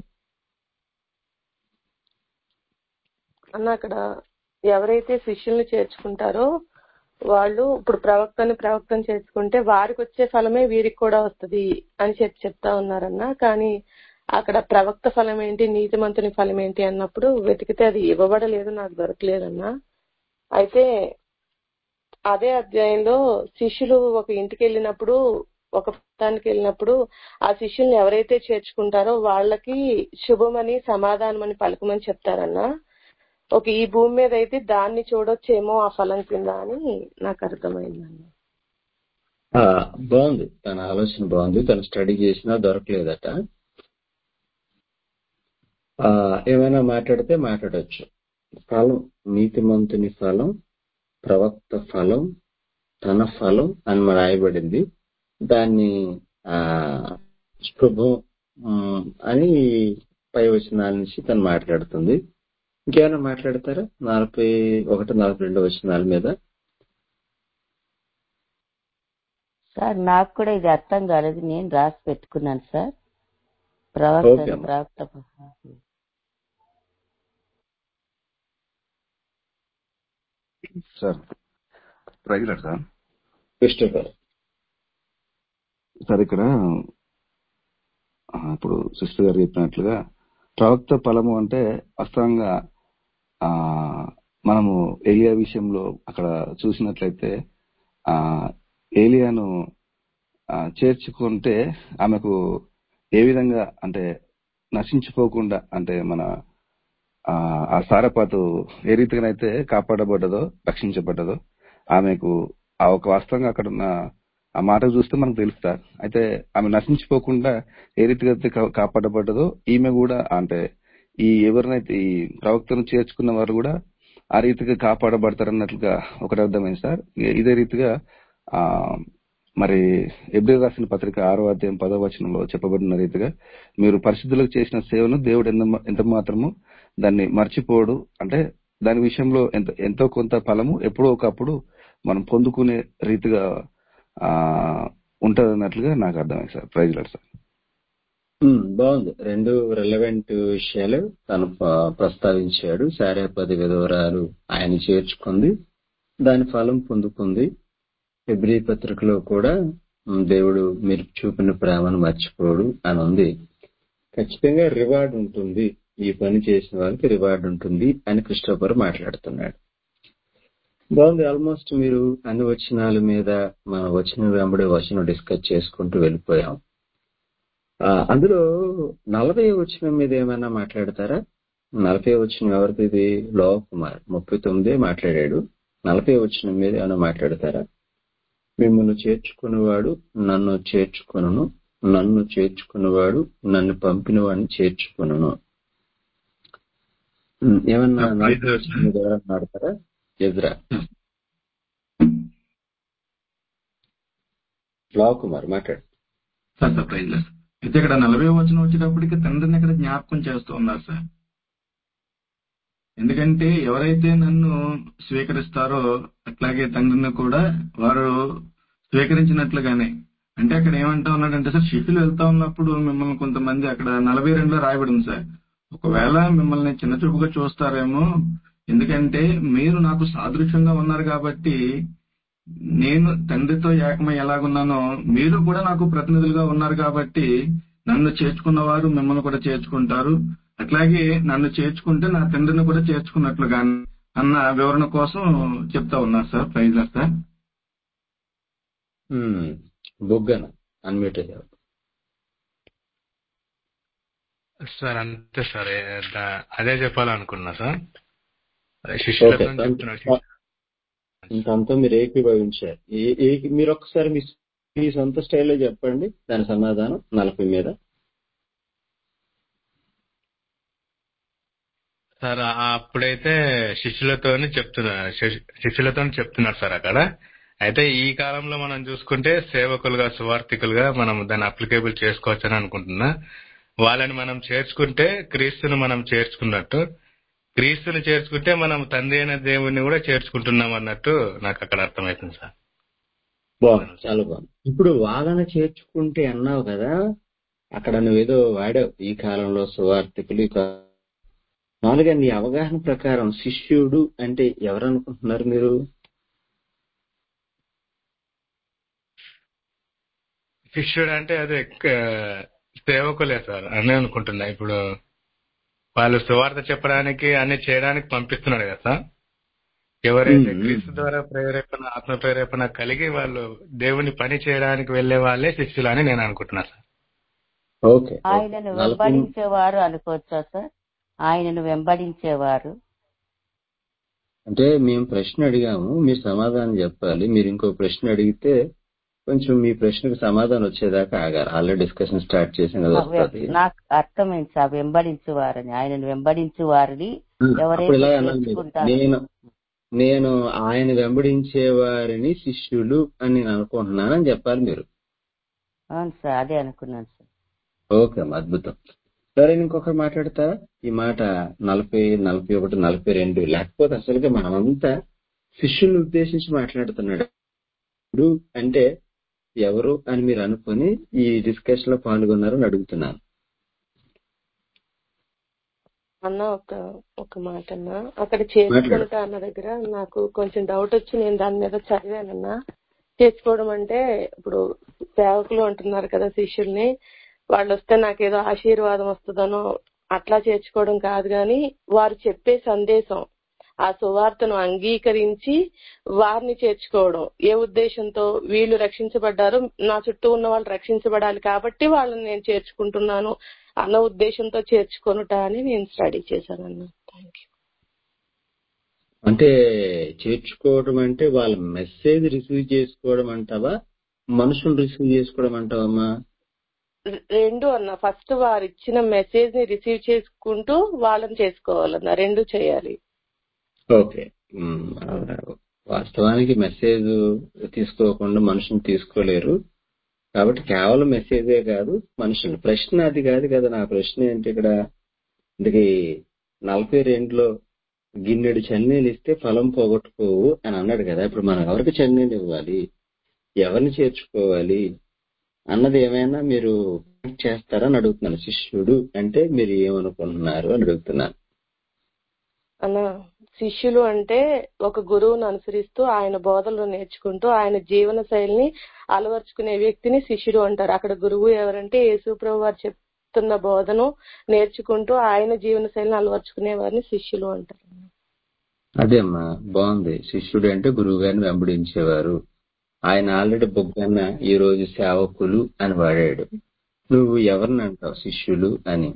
అన్న అక్కడ ఎవరైతే శిష్యుల్ని చేర్చుకుంటారో వాళ్ళు ఇప్పుడు ప్రవక్తని ప్రవక్తని చేసుకుంటే వారికి వచ్చే ఫలమే వీరికి కూడా వస్తది అని చెప్పి చెప్తా ఉన్నారన్న కానీ అక్కడ ప్రవక్త ఫలం ఏంటి నీతిమంతుని ఫలం ఏంటి అన్నప్పుడు వెతికితే అది ఇవ్వబడలేదు నాకు దొరకలేదన్న అయితే అదే అధ్యాయంలో శిష్యులు ఒక ఇంటికి వెళ్ళినప్పుడు ఒక ప్రాంతానికి వెళ్ళినప్పుడు ఆ శిష్యుల్ని ఎవరైతే చేర్చుకుంటారో వాళ్ళకి శుభమని సమాధానమని పలకమని చెప్తారన్న ఒక ఈ భూమి మీద అయితే దాన్ని చూడొచ్చేమో ఆ ఫలం కింద అని నాకు అర్థమైందన్న ఆ, బాగుంది తన ఆలోచన బాగుంది తను స్టడీ చేసినా దొరకలేదట ఆ, ఏమైనా మాట్లాడితే మాట్లాడొచ్చు ఫలం నీతిమంతుని ఫలం ప్రవక్త ఫలం తన ఫలం అని మన రాయబడింది దాన్ని ఆ శుభం ఉమ్, అని పై వచనాల నుంచి తను మాట్లాడుతుంది ఇంకేమైనా మాట్లాడతారా నలభై ఒకటి నలభై రెండు వచనాల మీద సార్ నాకు కూడా ఇది అర్థం కాలేదు నేను రాసి పెట్టుకున్నాను సార్ ప్రవక్త ఓకే అమ్మా ప్రవక్త sir right sir Christopher sir ఇక్కడ ఆ, ఇప్పుడు సిస్టర్ గారు చెప్పినట్లుగా ప్రవక్త ఫలము అంటే వాస్తవంగా ఆ మనము ఏలియా విషయంలో అక్కడ చూసినట్లయితే ఆ ఏలియాను ఆ, చేర్చుకుంటే ఆమెకు ఏ విధంగా అంటే నశించిపోకుండా అంటే మన ఆ ఆ సారపాతు ఏ రీతిగానైతే కాపాడబడ్డదో రక్షించబడ్డదో ఆమెకు ఆ ఒక వాస్తవంగా అక్కడ ఉన్న ఆ మాట చూస్తే మనకు తెలుస్తా అయితే ఆమె నశించిపోకుండా ఏ రీతిగా అయితే కా- కాపాడబడ్డదో ఈమె కూడా అంటే ఈ ఎవరినైతే ఈ ప్రవక్తను చేర్చుకున్న వారు కూడా ఆ రీతిగా కాపాడబడతారన్నట్లుగా ఒకటి అర్థమైంది సార్ ఇ- ఇదే రీతిగా ఆ మరి ఎబ్రి రాసిన పత్రిక ఆరో అధ్యాయం పదో వచనంలో చెప్పబడిన రీతిగా మీరు పరిశుద్ధులకు చేసిన సేవను దేవుడు ఎంత ఎంత మాత్రము దాన్ని మర్చిపోడు అంటే దాని విషయంలో ఎంత ఎంతో కొంత ఫలము ఎప్పుడో ఒకప్పుడు మనం పొందుకునే రీతిగా ఆ ఉంటది అన్నట్లుగా నాకు అర్థమైంది sir praise lord sir um, బాగుంది రెండు రెలవెంట్ విషయాలు తను ప- ప్రస్తావించాడు శారేపది విధవరాలు ఆయన చేర్చుకుంది దాని ఫలం పొందుకుంది ఫిబ్రి పత్రికలో కూడా ఉమ్, దేవుడు మీరు చూపిన ప్రేమను మర్చిపోడు అని ఉంది ఖచ్చితంగా రివార్డ్ ఉంటుంది ఈ పని చేసిన వాళ్ళకి రివార్డ్ ఉంటుంది అని క్రిస్టోఫర్ మాట్లాడుతున్నాడు బాగుంది ఆల్మోస్ట్ మీరు అన్ని వచనాల మీద మన వచనం వెంబడి వచనం డిస్కస్ చేసుకుంటూ వెళ్ళిపోయాం ఆ, అందులో నలభై వచనం మీద ఏమైనా మాట్లాడతారా నలభై వచనం ఎవరిది ఇది లోవ కుమార్ ముప్పై తొమ్మిదే మాట్లాడాడు నలభై వచనం మీద ఏమైనా మాట్లాడతారా మిమ్మల్ని చేర్చుకునేవాడు నన్ను చేర్చుకొనును నన్ను చేర్చుకునేవాడు నన్ను పంపిన వాడిని చేర్చుకొనును ఉమ్, ఏమన్నా సార్ నలభై ప్రైజ్ వచనం మీద ఎవరైనా మాడతారా ఎదురా లోవ కుమార్ మాట్లాడు సార్ సార్ ప్రైజ్ లేదు. అయితే ఇక్కడ నలభై వచనం వచ్చేటప్పటికి తండ్రిని ఇక్కడ జ్ఞాపకం చేస్తూ ఉన్నారు సార్ ఎందుకంటే ఎవరైతే నన్ను స్వీకరిస్తారో అట్లాగే తండ్రిని కూడా వారు స్వీకరించినట్లుగానే అంటే అక్కడ ఏమంటా ఉన్నాడంటే సార్ శిష్యులు వెళ్తా ఉన్నప్పుడు మిమ్మల్ని కొంతమంది అక్కడ నలభై రెండులో రాయబడింది సార్ ఒకవేళ మిమ్మల్ని చిన్న చూపుగా చూస్తారేమో ఎందుకంటే మీరు నాకు సాదృశ్యంగా ఉన్నారు కాబట్టి నేను తండ్రితో ఏకమై ఎలాగున్నానో మీరు కూడా నాకు ప్రతినిధులుగా ఉన్నారు కాబట్టి నన్ను చేర్చుకున్న వారు మిమ్మల్ని కూడా చేర్చుకుంటారు అట్లాగే నన్ను చేర్చుకుంటే నా తండ్రిని కూడా చేర్చుకున్నట్లుగా అన్న వివరణ కోసం చెప్తా ఉన్నారు sir praise sir um, Buggana unmute అయ్యావు సార్ అంతే సార్ ఏ- దా- అదే చెప్పాలనుకున్నా సార్ అదే ఓకే శిష్యులతో చెప్తున్నాడు శిష్యు- ఇంకంతా మీరు ఏకీభవించారు ఏ- ఏ- మీరు ఒక్కసారి మీ మీ సొంత స్టైల్లో చెప్పండి దాని సమాధానం నలభై మీద సార్ ఆ- అప్పుడైతే శిష్యులతోని చెప్తున్నారు శిష్యులతో చెప్తున్నారు సార్ అక్కడ అయితే ఈ కాలంలో మనం చూసుకుంటే సేవకులుగా సువార్థికులుగా మనం దాన్ని అప్లికేబుల్ చేసుకోవచ్చని అనుకుంటున్నా వాళ్ళని మనం చేర్చుకుంటే క్రీస్తును మనం చేర్చుకున్నట్టు క్రీస్తుని చేర్చుకుంటే మనం తండ్రి అయిన దేవుణ్ణి కూడా చేర్చుకుంటున్నాం అన్నట్టు నాకు అక్కడ అర్థమవుతుంది సార్ బాగుంది చాలా బాగుంది ఇప్పుడు వాళ్ళని చేర్చుకుంటే అన్నావు కదా అక్కడ నువ్వేదో వాడావు ఈ కాలంలో సువార్థికులు ఈ కా- మామూలుగా నీ అవగాహన ప్రకారం శిష్యుడు అంటే ఎవరు అనుకుంటున్నారు మీరు శిష్యుడు అంటే అదే క- సేవకులే సార్ అని అనుకుంటున్నా ఇప్పుడు వాళ్ళు సువార్త చెప్పడానికి అన్ని చేయడానికి పంపిస్తున్నాడు కదా సార్ ఎవరైతే ఉమ్, క్రీస్తు ద్వారా ప్రేరేపణ ఆత్మ ప్రేరేపణ కలిగి వాళ్ళు దేవుని పని చేయడానికి వెళ్లే వాళ్ళే శిష్యులు అని నేను అనుకుంటున్నా సార్ ఓకే ఓకే ఆయనను నలభై వెంబడించేవారు అనుకోవచ్చా సార్ ఆయనను వెంబడించేవారు అంటే మేము ప్రశ్న అడిగాము మీరు సమాధానం చెప్పాలి మీరు ఇంకో ప్రశ్న అడిగితే కొంచెం మీ ప్రశ్నకు సమాధానం వచ్చేదాకా ఆగాలి ఆల్రెడీ డిస్కషన్ స్టార్ట్ చేసాం కదా ఆ వెం- వస్తుంది నాకు అర్థమైంది సార్ వెంబడించేవారని ఆయనను వెంబడించేవారిని అప్పుడు ఎవరైతే ఇలా అనాలి మీరు చేర్చుకుంటారో నేను నేను ఆయన వెంబడించే వారిని శిష్యులు అని నేను అనుకుంటున్నానని చెప్పాలి మీరు అవును సార్ అదే అనుకున్నాను సార్ ఓకే అమ్మా, అద్భుతం సరే ఇంకొకరు మాట్లాడతారా ఈ మాట నలభై నలభై ఒకటి నలభై రెండు లేకపోతే అసలుగా మనమంతా శిష్యుల్ని ఉద్దేశించి మాట్లాడుతున్నాడు ఇప్పుడు అంటే ఎవరు అని మీరు అనుకుని ఈ డిస్కషన్ లో పాల్గొన్నారని అడుగుతున్నాను అన్న ఒక ఒక మాట అన్న అక్కడ మాట్లాడు చేర్చుకుంటా అన్న దగ్గర నాకు కొంచెం డౌట్ వచ్చి నేను దాని మీద చదివానన్న చేర్చుకోవడం అంటే ఇప్పుడు సేవకులు అంటున్నారు కదా శిష్యుల్ని వాళ్ళు వస్తే నాకేదో ఆశీర్వాదం వస్తుందనో అట్లా చేర్చుకోవడం కాదు కానీ వారు చెప్పే సందేశం ఆ సువార్తను అంగీకరించి వారిని చేర్చుకోవడం ఏ ఉద్దేశంతో వీళ్ళు రక్షించబడ్డారు నా చుట్టూ ఉన్న వాళ్ళు రక్షించబడాలి కాబట్టి వాళ్ళని నేను చేర్చుకుంటున్నాను అన్న ఉద్దేశంతో చేర్చుకొనుట అని నేను స్టడీ చేశానన్న థ్యాంక్ యూ అంటే చేర్చుకోవడం అంటే వాళ్ళ మెసేజ్ రిసీవ్ చేసుకోవడం అంటావా మనుషులు రిసీవ్ చేసుకోవడం అంటావమ్మా రె- రెండు అన్న ఫస్ట్ వారు ఇచ్చిన మెసేజ్ ని రిసీవ్ చేసుకుంటూ వాళ్ళని చేసుకోవాలన్న రెండు చేయాలి ఓకే ఉమ్, ఆ, వాస్తవానికి మెసేజ్ తీసుకోకుండా మనుషుని తీసుకోలేరు కాబట్టి కేవలం మెసేజే కాదు మనుషులు ప్రశ్న అది కాదు కదా నా ప్రశ్న ఏంటి ఇక్కడ ఇందుకే నలభై రెండులో గిన్నెడు చన్నీళ్ళు ఇస్తే ఫలం పోగొట్టుకోవు అని అన్నాడు కదా ఇప్పుడు మనం ఎవరికి చన్నీళ్ళు ఇవ్వాలి ఎవరిని చేర్చుకోవాలి అన్నది ఏమైనా మీరు చేస్తారని అడుగుతున్నాను శిష్యుడు అంటే మీరు ఏమనుకుంటున్నారు అని అడుగుతున్నాను అన్న శిష్యులు అంటే ఒక గురువును అనుసరిస్తూ ఆయన బోధనలు నేర్చుకుంటూ ఆయన జీవన శైలిని అలవర్చుకునే వ్యక్తిని శిష్యుడు అంటారు అక్కడ గురువు ఎవరంటే యేసుప్రభు వారు చెప్తున్న బోధను నేర్చుకుంటూ ఆయన జీవన శైలిని అలవర్చుకునే వారిని శిష్యులు అంటారు అదే అమ్మా బాగుంది శిష్యుడు అంటే గురువు గారిని వెంబడించేవారు ఆయన ఆల్రెడీ బొగ్గన్న ఈ రోజు సేవకులు అని వాడాడు నువ్వు ఎవరిని అంటావు శిష్యులు అని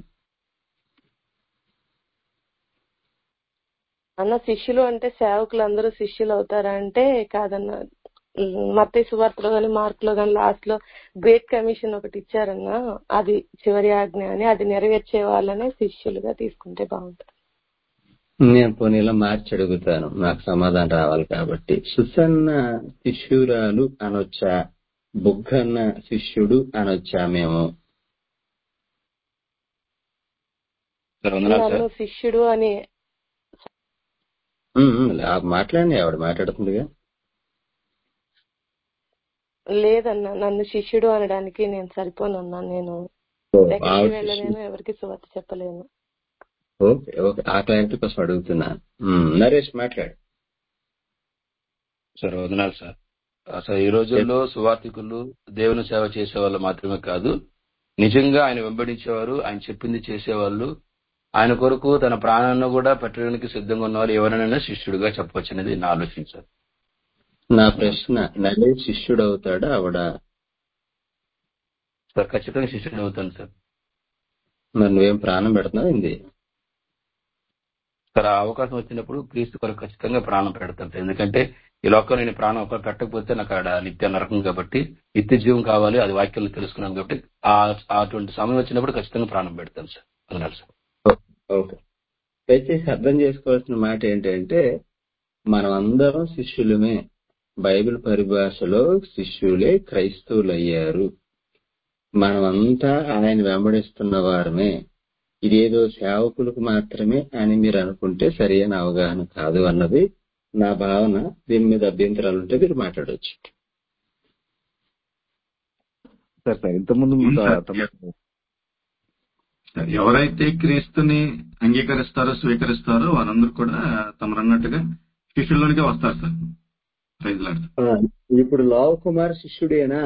అన్న శిష్యులు అంటే సేవకులు అందరూ శిష్యులు అవుతారా అంటే కాదన్న మత్తయి సువార్తలో గాని మార్కులో గాని లాస్ట్ లో గ్రేట్ కమిషన్ ఒకటి ఇచ్చారన్న అది చివరి ఆజ్ఞ అని అది నెరవేర్చే వాళ్ళనే శిష్యులుగా తీసుకుంటే బాగుంటుంది నేను పోనీ ఇలా మార్చి అడుగుతాను నాకు సమాధానం రావాలి కాబట్టి సుసన్న శిష్యురాలు అనొచ్చా బుగ్గన్న శిష్యుడు అనొచ్చా మేము సార్ వందనాలు సార్ నన్ను శిష్యుడు అని ఉమ్, ఉమ్, ఆ మాట్లాడండి ఆవిడ మాట్లాడుతుందిగా లేదన్న నన్ను శిష్యుడు అనడానికి నేను సరిపోనన్నా నేను ఓ, ఎక్కడికి ఆవిడ వెళ్ళలేను శిష్యుడు ఎవరికి సువార్త చెప్పలేను ఓకే ఓకే ఆ క్లారిటీ కోసం అడుగుతున్నాను ఉమ్, నరేష్ మాట్లాడు సార్ వందనాలు సార్ అసలు ఈ రోజుల్లో సువార్థికులు దేవుని సేవ చేసే వాళ్ళు మాత్రమే కాదు నిజంగా ఆయన వెంబడించేవారు ఆయన చెప్పింది చేసేవాళ్ళు ఆయన కొరకు తన ప్రాణాన్ని కూడా పెట్టడానికి సిద్ధంగా ఉన్నవారు ఎవరైనా శిష్యుడిగా చెప్పవచ్చు అనేది నా ఆలోచన సార్ నా ప్రశ్న నరేష్ శిష్యుడు అవుతాడా ఆవిడ సార్ ఖచ్చితంగా శిష్యుడు అవుతాను సార్ మరి నువ్వేం ప్రాణం పెడుతున్నావు ఏంది సార్ ఆ అవకాశం వచ్చినప్పుడు క్రీస్తు కొరకు ఖచ్చితంగా ప్రాణం పెడతాను సార్ ఎందుకంటే ఈ లోకంలో నేను ప్రాణం ఒక పెట్టకపోతే నాకు అక్కడ నిత్య నరకం కాబట్టి నిత్య జీవం కావాలి అది వాక్యాలు తెలుసుకున్నాను కాబట్టి ఆ అటువంటి సమయం వచ్చినప్పుడు ఖచ్చితంగా ప్రాణం పెడతాను సార్ అన్నారు సార్ ఓకే దయచేసి అర్థం చేసుకోవాల్సిన మాట ఏంటంటే మనం అందరం శిష్యులమే బైబిల్ పరిభాషలో శిష్యులే క్రైస్తవులు అయ్యారు మనమంతా ఆయన వెంబడిస్తున్న వారమే ఇదేదో సేవకులకు మాత్రమే అని మీరు అనుకుంటే సరైన అవగాహన కాదు అన్నది నా భావన దీని మీద అభ్యంతరాలు ఉంటే మీరు మాట్లాడవచ్చు సార్ సార్ ఇంతకుముందు అవును త- సార్. తమ ఎవరైతే క్రీస్తుని అంగీకరిస్తారో స్వీకరిస్తారో వారందరూ కూడా తమరు అన్నట్టుగా శిష్యుల్లోనికే వస్తారు సార్ ప్రైజ్ లార్డ్. ఆ, ఇప్పుడు లావ్ కుమార్ శిష్యుడేనా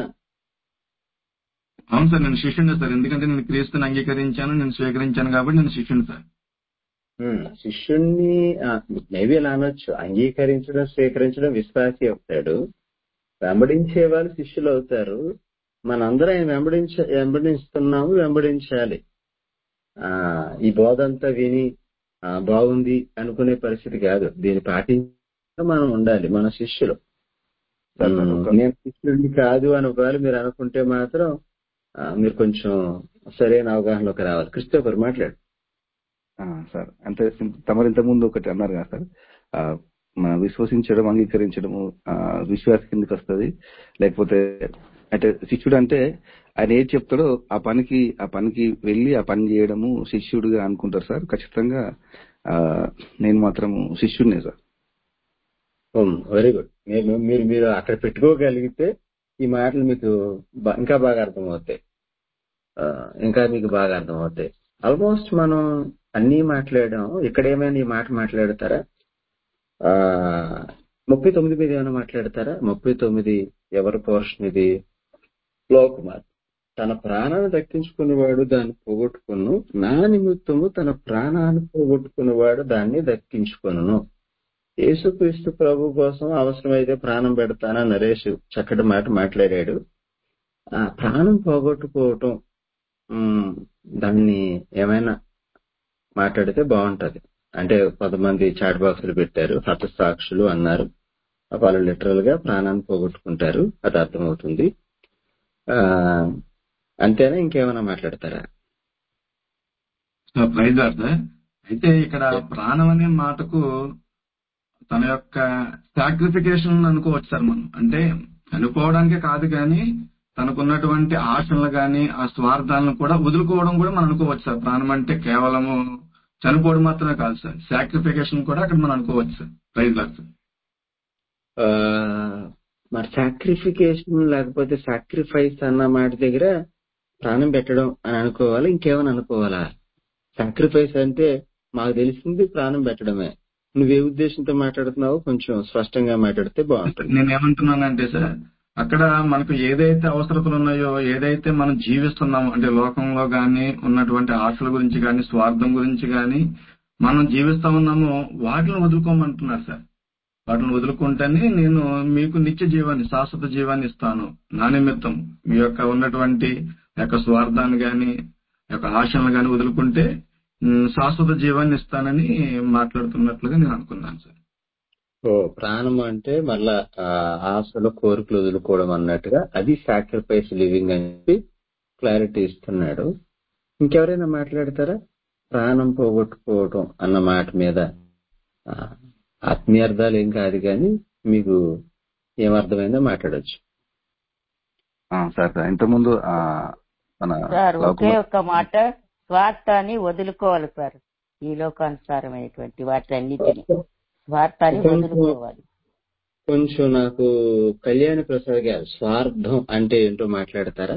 అవును సార్ నేను శిష్యుడే సార్ ఎందుకంటే నేను క్రీస్తుని అంగీకరించాను నేను స్వీకరించాను కాబట్టి నేను శిష్యుని సార్ ఉమ్, శిష్యుణ్ణి మేబీ అలా అనొచ్చు అంగీకరించడం స్వీకరించడం విశ్వాసి అవుతాడు వెంబడించే వాళ్ళు శిష్యులు అవుతారు మనందరం ఆయన వెంబడించ వెంబడిస్తున్నాము వెంబడించాలి ఆ ఈ బోధ అంతా విని ఆ, బాగుంది అనుకునే పరిస్థితి కాదు దీన్ని పాటించడం మనం ఉండాలి మన శిష్యులు సార్ సార్ ఉమ్, ఒక నేను శిష్యుడిని కాదు అని ఒకవేళ మీరు అనుకుంటే మాత్రం ఆ, మీరు కొంచెం సరైన అవగాహనలోకి రావాలి క్రిస్టోఫర్ మాట్లాడు ఆ, సార్ అంటే sim- తమరు ఇంతకు ముందు ఒకటి అన్నారు కదా సార్ ఆ, మన విశ్వసించడం అంగీకరించడము ఆ, విశ్వాస కిందకి వస్తుంది లేకపోతే అంటే శిష్యుడు అంటే ఆయన ఏది చెప్తాడో ఆ పనికి ఆ పనికి వెళ్ళి ఆ పని చేయడము శిష్యుడిగా అనుకుంటారు సార్ ఖచ్చితంగా ఆ, నేను మాత్రము శిష్యుడినే సార్ వెరీ గుడ్ మీరు మీరు మీరు అక్కడ పెట్టుకోగలిగితే ఈ మాటలు మీకు బా- ఇంకా బాగా అర్థమవుతాయి ఆ, ఇంకా మీకు బాగా అర్థమవుతాయి ఆల్మోస్ట్ మనం అన్ని మాట్లాడాం ఇక్కడ ఏమైనా ఈ మాట మాట్లాడతారా ఆ ముప్పై తొమ్మిది మీద ఏమైనా మాట్లాడతారా ముప్పై తొమ్మిది ఎవరి పోర్షన్ ఇది లోకుమార్ తన ప్రాణాన్ని దక్కించుకునేవాడు దాన్ని పోగొట్టుకును నా నిమిత్తము తన ప్రాణాన్ని పోగొట్టుకునేవాడు దాన్ని దక్కించుకొనును యేసుక్రీస్తు ప్రభు కోసం అవసరమైతే ప్రాణం పెడతానా నరేష్ చక్కటి మాట మాట్లాడాడు ఆ ప్రాణం పోగొట్టుకోవటం ఉమ్, దాన్ని ఏమైనా మాట్లాడితే బాగుంటది అంటే కొంతమంది చాట్ బాక్సులు పెట్టారు హతసాక్షులు అన్నారు వాళ్ళు లిటరల్ గా ప్రాణాన్ని పోగొట్టుకుంటారు అది అర్థమవుతుంది ఆ అంతేనా ఇంకేమైనా మాట్లాడతారా సార్ ప్రైజ్ లార్డ్ సార్ అయితే ఇక్కడ ప్రాణం అనే మాటకు తన యొక్క సాక్రిఫికేషన్ అనుకోవచ్చు సార్ మనం అంటే అనుకోవడానికే కాదు కానీ తనకున్నటువంటి ఆశలను గాని ఆ స్వార్థాలను కూడా వదులుకోవడం కూడా మనం అనుకోవచ్చు సార్ ప్రాణం అంటే కేవలము చనిపోవడం మాత్రమే కాదు సార్ సాక్రిఫికేషన్ కూడా అక్కడ మనం అనుకోవచ్చు సార్ ప్రైజ్ లార్డ్ సార్ ఆ, మరి సాక్రిఫికేషన్ లేకపోతే సాక్రిఫైస్ అన్న మాట దగ్గర ప్రాణం పెట్టడం అని అనుకోవాలా ఇంకేమైనా అనుకోవాలా సాక్రిఫైస్ అంటే మాకు తెలిసింది ప్రాణం పెట్టడమే నువ్వే ఉద్దేశంతో మాట్లాడుతున్నావో కొంచెం స్పష్టంగా మాట్లాడితే బాగుంటుంది నేను ఏమంటున్నానంటే సార్ అక్కడ మనకు ఏదైతే అవసరతలు ఉన్నాయో ఏదైతే మనం జీవిస్తున్నామో అంటే లోకంలో గాని ఉన్నటువంటి ఆశల గురించి గాని స్వార్థం గురించి గాని మనం జీవిస్తా ఉన్నామో వాటిని వదులుకోమంటున్నారు సార్ వాటిని వదులుకుంటేనే నేను మీకు నిత్య జీవాన్ని శాశ్వత జీవాన్ని ఇస్తాను నా నిమిత్తం మీ యొక్క ఉన్నటువంటి యొక్క స్వార్థాన్ని గాని యొక్క ఆశలను గాని వదులుకుంటే ఉమ్, శాశ్వత జీవాన్ని ఇస్తానని మాట్లాడుతున్నట్లుగా నేను అనుకున్నాను సార్ ఓ ప్రాణం అంటే మళ్ళా ఆ, ఆశలు కోరికలు వదులుకోవడం అన్నట్టుగా అది సాక్రిఫైస్ లివింగ్ అని చెప్పి క్లారిటీ ఇస్తున్నాడు ఇంకెవరైనా మాట్లాడతారా ప్రాణం పోగొట్టుకోవటం అన్న మాట మీద ఆ, ఆత్మీయార్థాలు ఏం కాదు కానీ మీకు ఏమర్థమైందో మాట్లాడొచ్చు ఆ, సార్ సార్ ఇంతకుముందు ఆ, మన సార్ లవ్ ఒకే కుమార్ ఒక్క మాట స్వార్థాన్ని వదులుకోవాలి సార్ ఈ లోకానుసారమైనటువంటి వాటన్నిటిని స్వార్థాన్ని కొంచెం వదులుకోవాలి కొంచెం నాకు కళ్యాణ ప్రసాద్ గారు స్వార్థం అంటే ఏంటో మాట్లాడతారా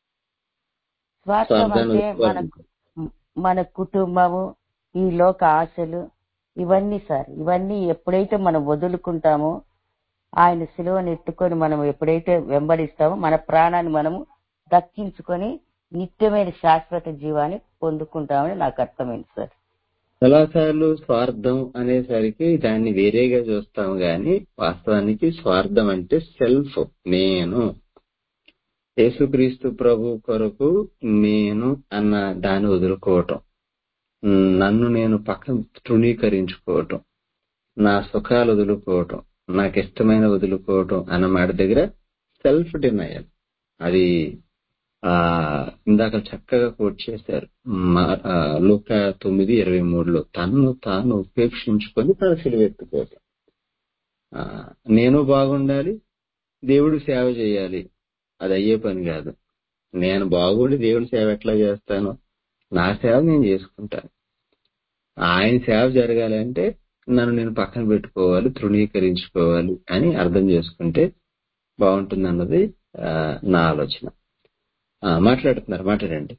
స్వార్థం స్వార్థాన్ని అంటే మన వదులుకోవాలి మన కుటుంబము ఈ లోక ఆశలు ఇవన్నీ సార్ ఇవన్నీ ఎప్పుడైతే మనం వదులుకుంటామో ఆయన సిలువను ఎత్తుకొని మనం ఎప్పుడైతే వెంబడిస్తామో మన ప్రాణాన్ని మనము దక్కించుకొని నిత్యమైన శాశ్వత జీవాన్ని పొందుకుంటామని నాకు అర్థమైంది సార్ చాలాసార్లు స్వార్థం అనేసరికి దాన్ని వేరేగా చూస్తాం గాని వాస్తవానికి స్వార్థం అంటే సెల్ఫ్ నేను యేసుక్రీస్తు ప్రభు కొరకు నేను అన్న దాన్ని వదులుకోవటం ఉమ్, నన్ను నేను పక్కన తృణీకరించుకోవటం నా సుఖాలు వదులుకోవటం నాకు ఇష్టమైన వదులుకోవటం అన్న మాట దగ్గర సెల్ఫ్ డినయల్ అది ఆ ఇందాక చక్కగా కోట్ చేశారు మా- ఆ, లూకా తొమ్మిది ఇరవై మూడులో తన్ను తాను ఉపేక్షించుకొని తన సిలువెత్తుకోవటం ఆ, నేను బాగుండాలి దేవుడు సేవ చేయాలి అది అయ్యే పని కాదు నేను బాగుండి దేవుడి సేవ ఎట్లా చేస్తాను నా సేవ నేను చేసుకుంటాను ఆయన సేవ జరగాలంటే నన్ను నేను పక్కన పెట్టుకోవాలి తృణీకరించుకోవాలి అని అర్థం చేసుకుంటే బాగుంటుంది అన్నది ఆ, నా ఆలోచన ఆ, మాట్లాడుతున్నారు మాట్లాడండి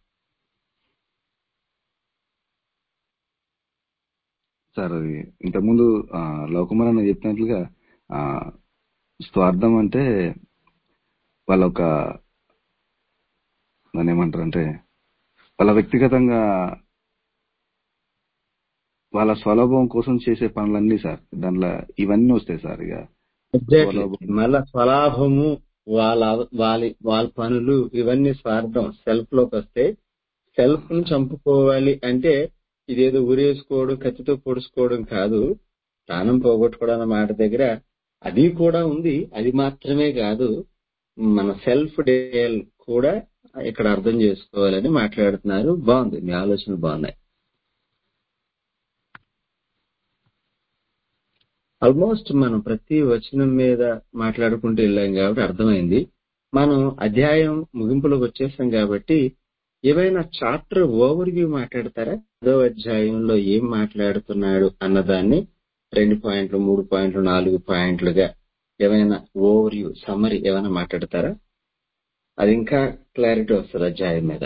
సార్ అది ఇంతకుముందు ఆ, లవకుమార్ అన్న చెప్పినట్లుగా ఆ, స్వార్థం అంటే వాళ్ళ ఒక దాన్ని ఏమంటారు అంటే వాళ్ళ వ్యక్తిగతంగా వాళ్ళ స్వలాభం కోసం చేసే పనులన్నీ సార్ దాంట్లో ఇవన్నీ వస్తాయి సార్ ఇక ఎగ్జాక్ట్లీ స్వలాభం మళ్ళా స్వలాభము వాళ్ళ వాళ్ళ వాళ్ళ పనులు ఇవన్నీ స్వార్థం సెల్ఫ్ లోకి వస్తే సెల్ఫ్ ను చంపుకోవాలి అంటే ఇదేదో ఊరేసుకోవడం కత్తితో పొడుచుకోవడం కాదు ప్రాణం పోగొట్టుకోవడం అన్న మాట దగ్గర అది కూడా ఉంది అది మాత్రమే కాదు మన సెల్ఫ్ డేల్ కూడా ఇక్కడ అర్థం చేసుకోవాలని మాట్లాడుతున్నారు బాగుంది మీ ఆలోచనలు బాగున్నాయి ఆల్మోస్ట్ మనం ప్రతి వచనం మీద మాట్లాడుకుంటూ వెళ్ళాం కాబట్టి అర్థమైంది మనం అధ్యాయం ముగింపులోకి వచ్చేసాం కాబట్టి ఏవైనా చాప్టర్ ఓవర్ వ్యూ మాట్లాడతారా పదో అధ్యాయంలో ఏం మాట్లాడుతున్నాడు అన్నదాన్ని రెండు పాయింట్లు మూడు పాయింట్లు నాలుగు పాయింట్లుగా ఏమైనా ఓవర్ వ్యూ సమ్మరీ ఏమైనా మాట్లాడతారా అది ఇంకా క్లారిటీ వస్తుంది అధ్యాయం మీద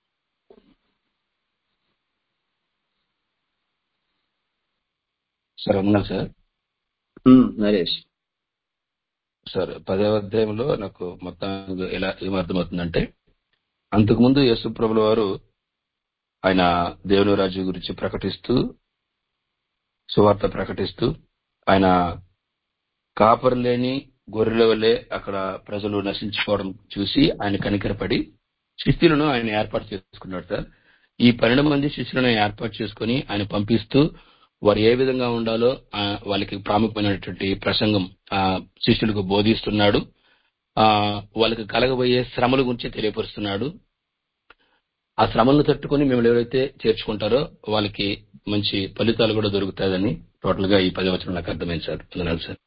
సార్ ఉన్నాను సార్ ఉమ్, నరేష్ సార్ పదవ అధ్యాయంలో నాకు మొత్తం ఎలా ఏమర్థమవుతుందంటే అంతకుముందు యేసు ప్రభుల వారు ఆయన దేవుని రాజ్యం గురించి ప్రకటిస్తూ సువార్త ప్రకటిస్తూ ఆయన కాపరు లేని గొర్రెల వల్లే అక్కడ ప్రజలు నశించుకోవడం చూసి ఆయన కనికరపడి శిష్యులను ఆయన ఏర్పాటు చేసుకున్నాడు సార్ ఈ పన్నెండు మంది శిష్యులను ఆయన ఏర్పాటు చేసుకుని ఆయన పంపిస్తూ వారు ఏ విధంగా ఉండాలో ఆ, వాళ్ళకి ప్రాముఖ్యమైనటువంటి ప్రసంగం ఆ శిష్యులకు బోధిస్తున్నాడు ఆ వాళ్ళకి కలగబోయే శ్రమల గురించి తెలియపరుస్తున్నాడు ఆ శ్రమలను తట్టుకొని మిమ్మల్ని ఎవరైతే చేర్చుకుంటారో వాళ్ళకి మంచి ఫలితాలు కూడా దొరుకుతాయని టోటల్ గా ఈ పది వచనం నాకు అర్థమైంది సార్ వందనాలు సార్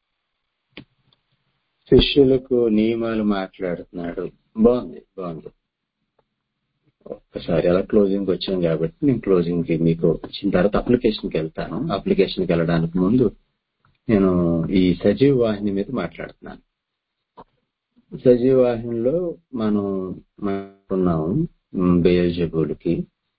శిష్యులకు నియమాలు మాట్లాడుతున్నాడు బాగుంది బాగుంది ఒక్కసారి అలా క్లోజింగ్ వచ్చాం కాబట్టి నేను క్లోజింగ్ కి మీకు వచ్చిన తర్వాత అప్లికేషన్ కి వెళ్తాను అప్లికేషన్ కి వెళ్ళడానికి ముందు నేను ఈ సజీవ వాహిని మీద మాట్లాడుతున్నాను సజీవ వాహినిలో మనం మాట్లాడుకున్నాం బేల్జబుల్కి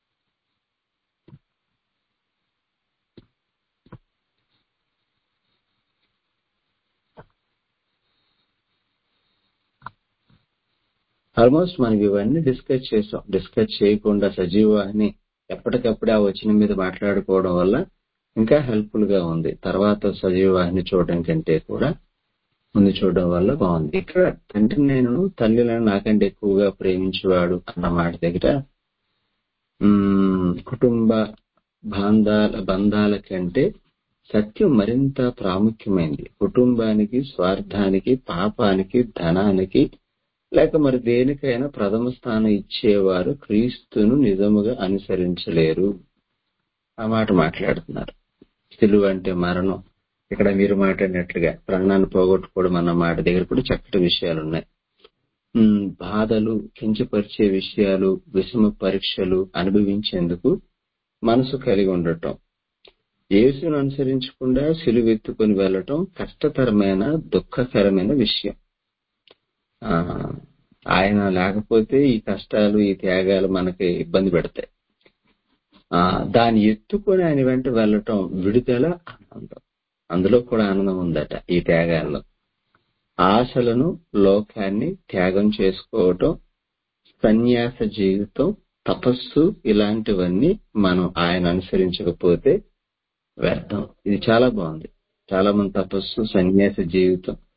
ఆల్మోస్ట్ మనం ఇవన్నీ డిస్కస్ చేసాం డిస్కస్ చేయకుండా సజీవాన్ని ఎప్పటికప్పుడే ఆ వచ్చిన మీద మాట్లాడుకోవడం వల్ల ఇంకా హెల్ప్ఫుల్ గా ఉంది తర్వాత సజీవాన్ని చూడడం కంటే కూడా ముందు చూడడం వల్ల బాగుంది ఇక్కడ తండ్రి నేను తల్లిలను నాకంటే ఎక్కువగా ప్రేమించేవాడు అన్న మాట దగ్గర ఉమ్, కుటుంబ బాంధాల బంధాల కంటే సత్యం మరింత ప్రాముఖ్యమైంది కుటుంబానికి స్వార్థానికి పాపానికి ధనానికి లేక మరి దేనికైనా ప్రథమ స్థానం ఇచ్చేవారు క్రీస్తును నిజముగా అనుసరించలేరు ఆ మాట మాట్లాడుతున్నారు సిలువ అంటే మరణం ఇక్కడ మీరు మాట్లాడినట్లుగా ప్రాణాన్ని పోగొట్టుకోవడం అన్న మాట దగ్గర కూడా చక్కటి విషయాలు ఉన్నాయి ఉమ్, బాధలు కించపరిచే విషయాలు విషమ పరీక్షలు అనుభవించేందుకు మనసు కలిగి ఉండటం యేసును అనుసరించకుండా సిలువెత్తుకొని వెళ్ళటం కష్టతరమైన దుఃఖకరమైన విషయం ఆ, ఆయన లేకపోతే ఈ కష్టాలు ఈ త్యాగాలు మనకి ఇబ్బంది పెడతాయి ఆ దాన్ని ఎత్తుకొని ఆయన వెంట వెళ్ళటం విడుదల ఆనందం అందులో కూడా ఆనందం ఉందట ఈ త్యాగాల్లో ఆశలను లోకాన్ని త్యాగం చేసుకోవటం సన్యాస జీవితం తపస్సు ఇలాంటివన్నీ మనం ఆయన అనుసరించకపోతే వ్యర్థం ఇది చాలా బాగుంది చాలా మంది తపస్సు సన్యాస జీవితం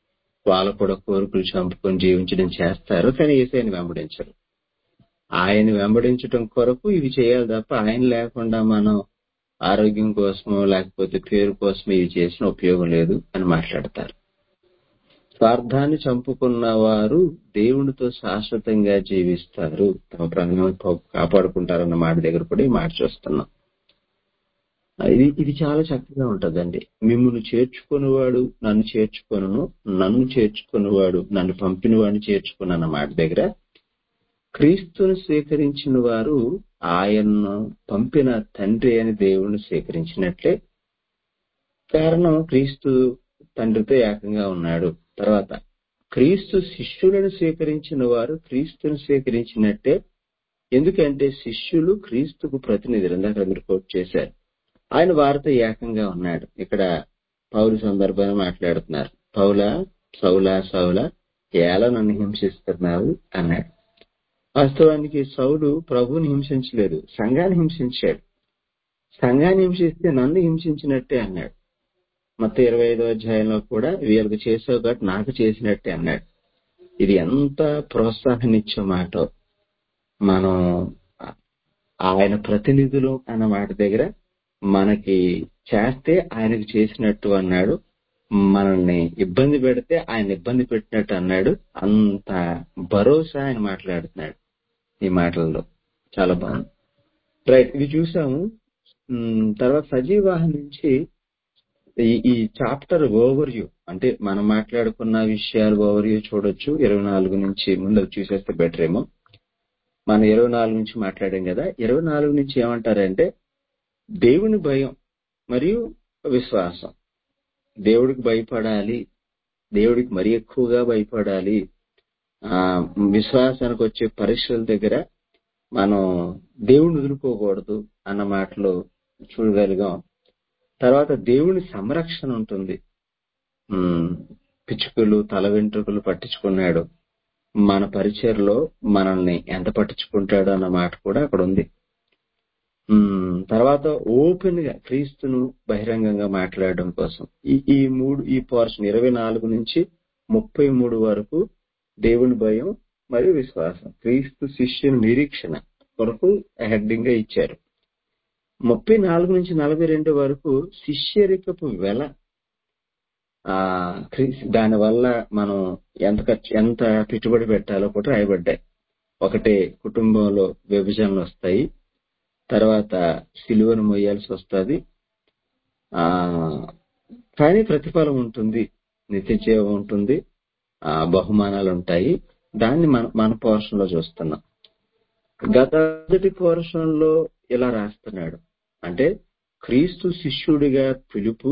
వాళ్ళు కూడా కోరికలు చంపుకొని జీవించడం చేస్తారు కానీ ఏసైని వెంబడించరు ఆయన వెంబడించడం కొరకు ఇవి చేయాలి తప్ప ఆయన లేకుండా మనం ఆరోగ్యం కోసమో లేకపోతే పేరు కోసమో ఇవి చేసిన ఉపయోగం లేదు అని మాట్లాడతారు స్వార్థాన్ని చంపుకున్న వారు దేవునితో శాశ్వతంగా జీవిస్తారు తమ ప్రాణం కాపాడుకుంటారన్న మాట దగ్గర కూడా ఈ మాట చూస్తున్నాం ఇది ఇది చాలా చక్కగా ఉంటదండి మిమ్మల్ని చేర్చుకునేవాడు నన్ను చేర్చుకొను నన్ను చేర్చుకునేవాడు నన్ను పంపిన వాడిని చేర్చుకున్న మాట దగ్గర క్రీస్తును స్వీకరించిన వారు ఆయన్ను పంపిన తండ్రి అని దేవుణ్ణి స్వీకరించినట్లే కారణం క్రీస్తు తండ్రితో ఏకంగా ఉన్నాడు తర్వాత క్రీస్తు శిష్యులను స్వీకరించిన వారు క్రీస్తును స్వీకరించినట్టే ఎందుకంటే శిష్యులు క్రీస్తుకు ప్రతినిధులు ఇందాక మీరు కోట్ చేశారు ఆయన వారితో ఏకంగా ఉన్నాడు ఇక్కడ పౌరు సందర్భాన్ని మాట్లాడుతున్నారు పౌల సౌలా సౌల ఎలా నన్ను హింసిస్తున్నావు అన్నాడు వాస్తవానికి సౌలు ప్రభుని హింసించలేదు సంఘాన్ని హింసించాడు సంఘాన్ని హింసిస్తే నన్ను హింసించినట్టే అన్నాడు మొత్తం ఇరవై ఐదో అధ్యాయంలో కూడా వీళ్ళకి చేసావు కాబట్టి నాకు చేసినట్టే అన్నాడు ఇది ఎంత ప్రోత్సాహనిచ్చే మాట మనం ఆయన ప్రతినిధులు అన్న మాట దగ్గర మనకి చేస్తే ఆయనకు చేసినట్టు అన్నాడు మనల్ని ఇబ్బంది పెడితే ఆయన ఇబ్బంది పెట్టినట్టు అన్నాడు అంత భరోసా ఆయన మాట్లాడుతున్నాడు ఈ మాటల్లో చాలా బాగుంది రైట్ ఇది చూసాము తర్వాత సజీవాహం నుంచి ఈ ఈ చాప్టర్ ఓవర్ వ్యూ అంటే మనం మాట్లాడుకున్న విషయాలు ఓవర్ వ్యూ చూడొచ్చు ఇరవై నాలుగు నుంచి ముందు చూసేస్తే బెటర్ ఏమో మనం ఇరవై నాలుగు నుంచి మాట్లాడాం కదా ఇరవై నాలుగు నుంచి ఏమంటారంటే దేవుని భయం మరియు విశ్వాసం దేవుడికి భయపడాలి దేవుడికి మరి ఎక్కువగా భయపడాలి ఆ విశ్వాసానికి వచ్చే పరీక్షల దగ్గర మనం దేవుడిని వదులుకోకూడదు అన్న మాటలు చూడగలిగాం తర్వాత దేవుని సంరక్షణ ఉంటుంది పిచ్చుకలు తల వెంట్రుకలు పట్టించుకున్నాడు మన పరిచయలో మనల్ని ఎంత పట్టించుకుంటాడు అన్న మాట కూడా అక్కడ ఉంది తర్వాత ఓపెన్ గా క్రీస్తును బహిరంగంగా మాట్లాడడం కోసం ఈ ఈ మూడు ఈ పోర్షన్ ఇరవై నాలుగు నుంచి ముప్పై మూడు వరకు దేవుని భయం మరియు విశ్వాసం క్రీస్తు శిష్యుని నిరీక్షణ కొరకు హెడ్డింగ్ గా ఇచ్చారు ముప్పై నాలుగు నుంచి నలభై రెండు వరకు శిష్యరికపు వెల ఆ దాని వల్ల మనం ఎంత ఖర్చు ఎంత పెట్టుబడి పెట్టాలో కూడా రాయబడ్డాయి ఒకటే కుటుంబంలో విభజనలు వస్తాయి తర్వాత సిలువను మొయ్యాల్సి వస్తుంది ఆ కానీ ప్రతిఫలం ఉంటుంది నిత్య జీవం ఉంటుంది ఆ బహుమానాలు ఉంటాయి దాన్ని మన మన పోర్షన్ లో చూస్తున్నాం గత పోర్షన్ లో ఇలా రాస్తున్నాడు అంటే క్రీస్తు శిష్యుడిగా పిలుపు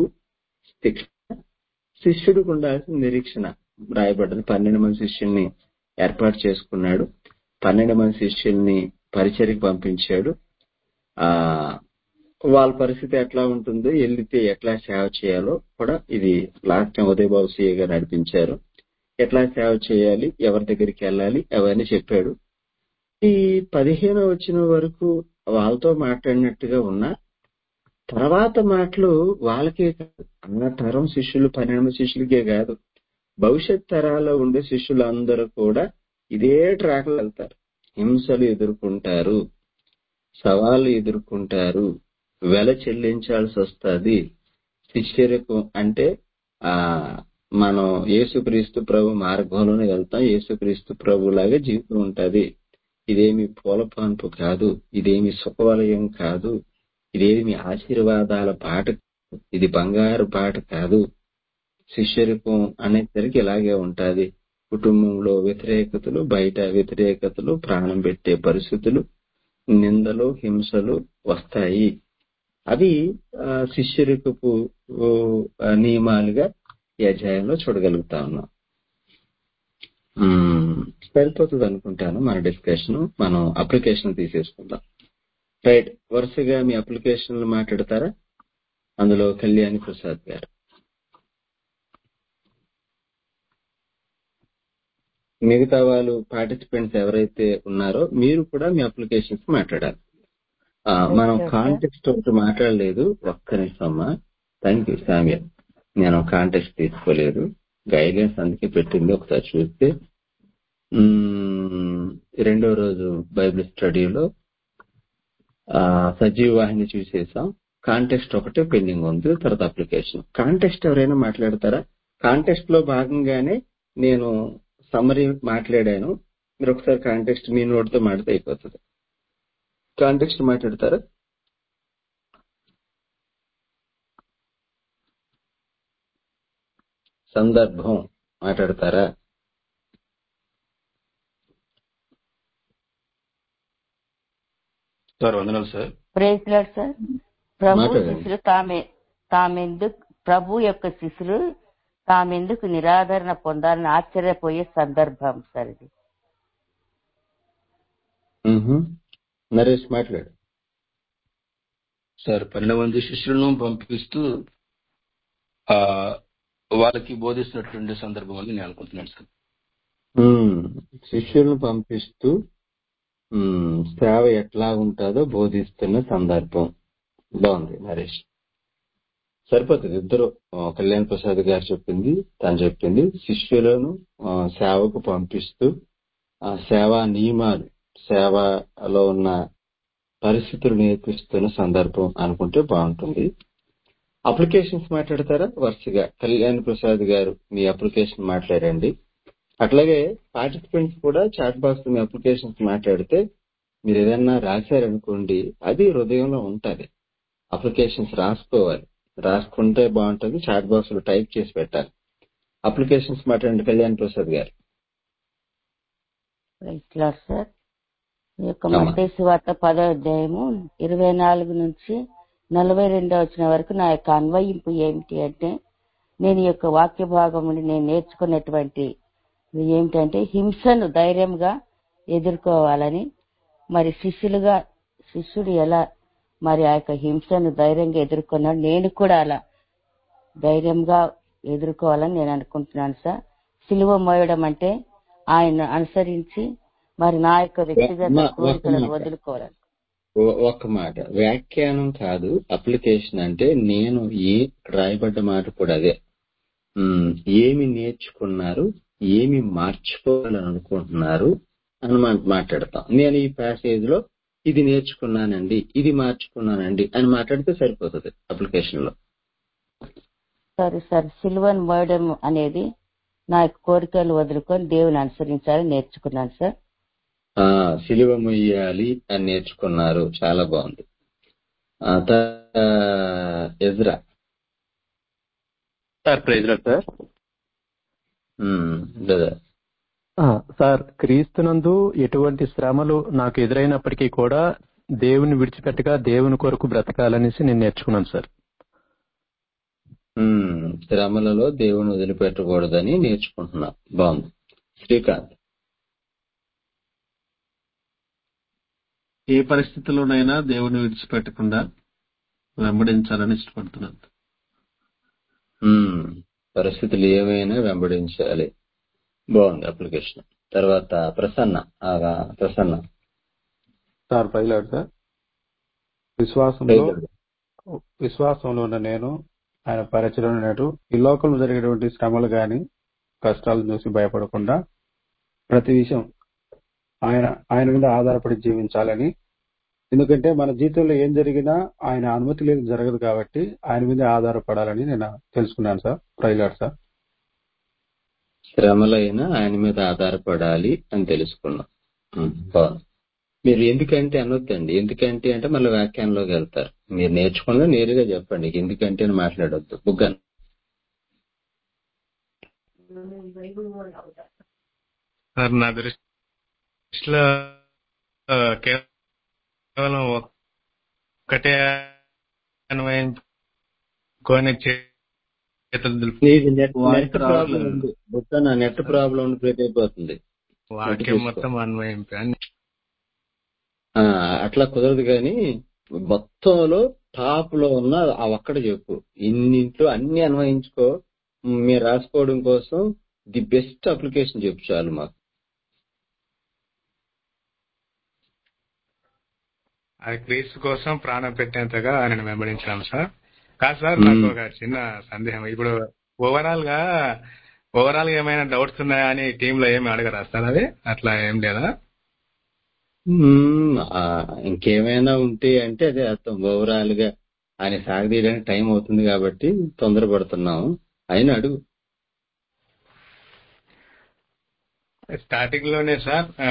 శిష్యుడికి ఉండాల్సిన నిరీక్షణ రాయబడ్డది పన్నెండు మంది శిష్యుల్ని ఏర్పాటు చేసుకున్నాడు పన్నెండు మంది శిష్యుల్ని పరిచయకి పంపించాడు ఆ వాళ్ళ పరిస్థితి ఎట్లా ఉంటుందో వెళ్తే ఎట్లా సేవ చేయాలో కూడా ఇది లాస్ట్ టైం ఉదయబాబు సీఏ గారు నడిపించారు ఎట్లా సేవ చేయాలి ఎవరి దగ్గరికి వెళ్ళాలి అవన్నీ చెప్పాడు ఈ పదిహేను వచ్చిన వరకు వాళ్ళతో మాట్లాడినట్టుగా ఉన్నా తర్వాత మాటలు వాళ్ళకే కాదు ఆ తరం శిష్యులు పన్నెండు శిష్యులకే కాదు భవిష్యత్ తరాల్లో ఉండే శిష్యులందరూ కూడా ఇదే ట్రాక్ వెళ్తారు హింసలు ఎదుర్కొంటారు సవాళ్ళు ఎదుర్కొంటారు వెల చెల్లించాల్సి వస్తుంది శిష్యరికం అంటే ఆ మనం యేసుక్రీస్తు ప్రభు మార్గంలోనే వెళ్తాం యేసుక్రీస్తు ప్రభు లాగా జీవితం ఉంటది ఇదేమి పూల పాన్పు కాదు ఇదేమి సుఖవలయం కాదు ఇదేమి ఆశీర్వాదాల పాట ఇది బంగారు పాట కాదు శిష్యరికం అనేసరికి ఇలాగే ఉంటది కుటుంబంలో వ్యతిరేకతలు బయట వ్యతిరేకతలు ప్రాణం పెట్టే పరిస్థితులు నిందలు హింసలు వస్తాయి అవి శిష్యరికపు నియమాలుగా ఈ అధ్యాయంలో చూడగలుగుతా ఉన్నాం సరిపోతుంది అనుకుంటాను మన డిస్కషన్ మనం అప్లికేషన్ తీసేసుకుందాం రైట్ వరుసగా మీ అప్లికేషన్లు మాట్లాడతారా అందులో కళ్యాణి ప్రసాద్ గారు మిగతా వాళ్ళు పార్టిసిపెంట్స్ ఎవరైతే ఉన్నారో మీరు కూడా మీ అప్లికేషన్స్ మాట్లాడాలి మనం కాంటెక్స్ట్ ఒకటి మాట్లాడలేదు ఒక్క నిమిషం అమ్మా థ్యాంక్ యూ సామ్య నేను కాంటెక్స్ట్ తీసుకోలేదు గైడెన్స్ అందుకే పెట్టింది ఒకసారి చూస్తే ఉమ్, రెండో రోజు బైబిల్ స్టడీలో ఆ, సజీవ వాహిని చూసేసాం కాంటెక్స్ట్ ఒకటే పెండింగ్ ఉంది తర్వాత అప్లికేషన్ కాంటెక్స్ట్ ఎవరైనా మాట్లాడతారా కాంటెక్స్ట్ లో భాగంగానే నేను సమ్మరీ మాట్లాడాను మీరు ఒకసారి కాంటెక్స్ట్ మీ నోటితో మాడితే అయిపోతుంది కాంటెక్స్ట్ మాట్లాడతారా సందర్భం మాట్లాడతారా సార్ వందనాలు సార్ ప్రేజ్ లాడ్ సార్ ప్రభు మాట్లాడండి శిష్యులు తామే తామెందుకు ప్రభు యొక్క శిష్యులు తామెందుకు నిరాదరణ పొందాలని ఆశ్చర్యపోయే సందర్భం సార్ ఇది మ్హూ. నరేష్ మాట్లాడు సార్ పన్నెండు మంది శిష్యులను పంపిస్తూ ఆ వాళ్ళకి బోధిస్తున్నటువంటి సందర్భం అని నేను అనుకుంటున్నాను సార్ మ్మ్. శిష్యులను పంపిస్తూ మ్మ్, సేవ ఎట్లా ఉంటుందో బోధిస్తున్న సందర్భం బాగుంది నరేష్ సరిపోతుంది ఇద్దరు ఆ, కళ్యాణ్ ప్రసాద్ గారు చెప్పింది తను చెప్పింది శిష్యులను ఆ, సేవకు పంపిస్తూ ఆ సేవా నియమాలు సేవలో ఉన్న పరిస్థితులు నేర్పిస్తున్న సందర్భం అనుకుంటే బాగుంటుంది అప్లికేషన్స్ మాట్లాడతారా వరుసగా కళ్యాణ్ ప్రసాద్ గారు మీ అప్లికేషన్ మాట్లాడండి అట్లాగే పార్టిసిపెంట్స్ కూడా చాట్ బాక్స్ మీ అప్లికేషన్స్ మాట్లాడితే మీరు ఏదన్నా రాశారనుకోండి అది హృదయంలో ఉంటది అప్లికేషన్స్ రాసుకోవాలి రాసుకుంటే బాగుంటుంది చాట్ బాక్స్ లో టైప్ చేసి పెట్టాలి అప్లికేషన్స్ మాట్లాడండి కళ్యాణ్ ప్రసాద్ గారు ప్రైజ్ లాడ్ సార్ ఈ యొక్క అమ్మా మత్తయి వార్త పదో అధ్యాయము ఇరవై నాలుగు నుంచి నలభై రెండో వచ్చిన వరకు నా యొక్క అన్వయింపు ఏమిటి అంటే నేను ఈ యొక్క వాక్య భాగం నేను నేర్చుకున్నటువంటి ఏమిటంటే హింసను ధైర్యంగా ఎదుర్కోవాలని మరి శిష్యులుగా శిష్యుడు ఎలా మరి ఆ యొక్క హింసను ధైర్యంగా ఎదుర్కొన్నాడు నేను కూడా అలా ధైర్యంగా ఎదుర్కోవాలని నేను అనుకుంటున్నాను సార్ సిలువ మోయడం అంటే ఆయన అనుసరించి మరి నా యొక్క వ్యక్తిగత అమ్మా, ఒక్క కోరికలను మాట వదులుకోవాలని ఓ- ఒక్క మాట వ్యాఖ్యానం కాదు అప్లికేషన్ అంటే నేను ఏ రాయబడ్డ మాట కూడా అదే ఉమ్, ఏమి నేర్చుకున్నారు ఏమి మార్చుకోవాలని అనుకుంటున్నారు అని మనం మాట్లాడతాం నేను ఈ ప్యాసేజ్ లో ఇది నేర్చుకున్నానండి ఇది మార్చుకున్నానండి అని మాట్లాడితే సరిపోతుంది అప్లికేషన్ లో సరే సార్ సిల్వన్ మోయడం అనేది నా యొక్క కోరికలు వదులుకొని దేవుని అనుసరించాలని నేర్చుకున్నాను సార్ ఆ సిలువ మొయ్యాలి అని నేర్చుకున్నారు చాలా బాగుంది ఆ, త- Ezra sir praise lord sir um, brother ఆ, సార్ క్రీస్తునందు ఎటువంటి శ్రమలు నాకు ఎదురైనప్పటికీ కూడా దేవుని విడిచిపెట్టగా దేవుని కొరకు బ్రతకాలనేసి నేను నేర్చుకున్నాను సార్ ఉమ్, శ్రమలలో దేవుని వదిలిపెట్టకూడదని నేర్చుకుంటున్నా బాగుంది శ్రీకాంత్ ఏ పరిస్థితిలోనైనా దేవుని విడిచిపెట్టకుండా వెంబడించాలని ఇష్టపడుతున్నాను ఉమ్, పరిస్థితులు ఏమైనా వెంబడించాలి బాగుంది అప్లికేషన్ తర్వాత ప్రసన్న ఆగా, ప్రసన్న సార్ పైలాడు సార్ విశ్వాసంలో ప్రైజ్ విశ్వాసంలో ఉన్న నేను ఆయన పరిచయం ఉన్నట్టు ఈ లోకంలో జరిగేటువంటి శ్రమలు గాని కష్టాలను చూసి భయపడకుండా ప్రతి విషయం ఆయన ఆయన మీద ఆధారపడి జీవించాలని ఎందుకంటే మన జీవితంలో ఏం జరిగినా ఆయన అనుమతి లేదు జరగదు కాబట్టి ఆయన మీద ఆధారపడాలని నేను తెలుసుకున్నాను సార్ ప్రైలాడ్ సార్ శ్రమలైనా ఆయన మీద ఆధారపడాలి అని తెలుసుకున్నాం ఉమ్, బాగుంది మీరు ఎందుకంటే అనొద్దండి ఎందుకంటే అంటే మళ్ళీ వ్యాఖ్యానంలోకి వెళ్తారు మీరు నేర్చుకున్నా నేరుగా చెప్పండి ఎందుకంటే అని మాట్లాడొద్దు బుగ్గన్ సార్ నా దృష్టిలో ఆ, కేవలం ఒక్కటే అన్వయించుకొని చేతులు దులుపు నీది నెట్ వాయిస్ నెట్ ప్రాబ్లం రావట్లేదు ఉంది బుగ్గన నెట్ ప్రాబ్లం ఉంది బ్రేక్ అయిపోతుంది నెట్ వాక్యం చూసుకో మొత్తం అన్వయింపు అని ఆ, అట్లా కుదరదు కానీ మొత్తంలో టాప్ లో ఉన్న ఆ ఒక్కడ చెప్పు ఇన్నింట్లో అన్ని అన్వయించుకో మీరు రాసుకోవడం కోసం ది బెస్ట్ అప్లికేషన్ చెప్పు చాలు మాకు అది క్రీస్తు కోసం ప్రాణం పెట్టేంతగా ఆయనను వెంబడించడం సార్ కాదు సార్ నాకు ఉమ్, ఒక చిన్న సందేహం ఇప్పుడు ఓవరాల్ గా ఓవరాల్ గా ఏమైనా డౌట్స్ ఉన్నాయా అని టీమ్ లో ఏమి అడగరా సార్ అది అట్లా ఏం లేదా మ్మ్, ఆ, ఇంకేమైనా ఉంటే అంటే అదే అర్థం ఓవరాల్ గా ఆయన సాగదీయడానికి టైం అవుతుంది కాబట్టి తొందరపడుతున్నాము అయినా అడుగు స్టార్టింగ్ లోనే సార్ ఆ,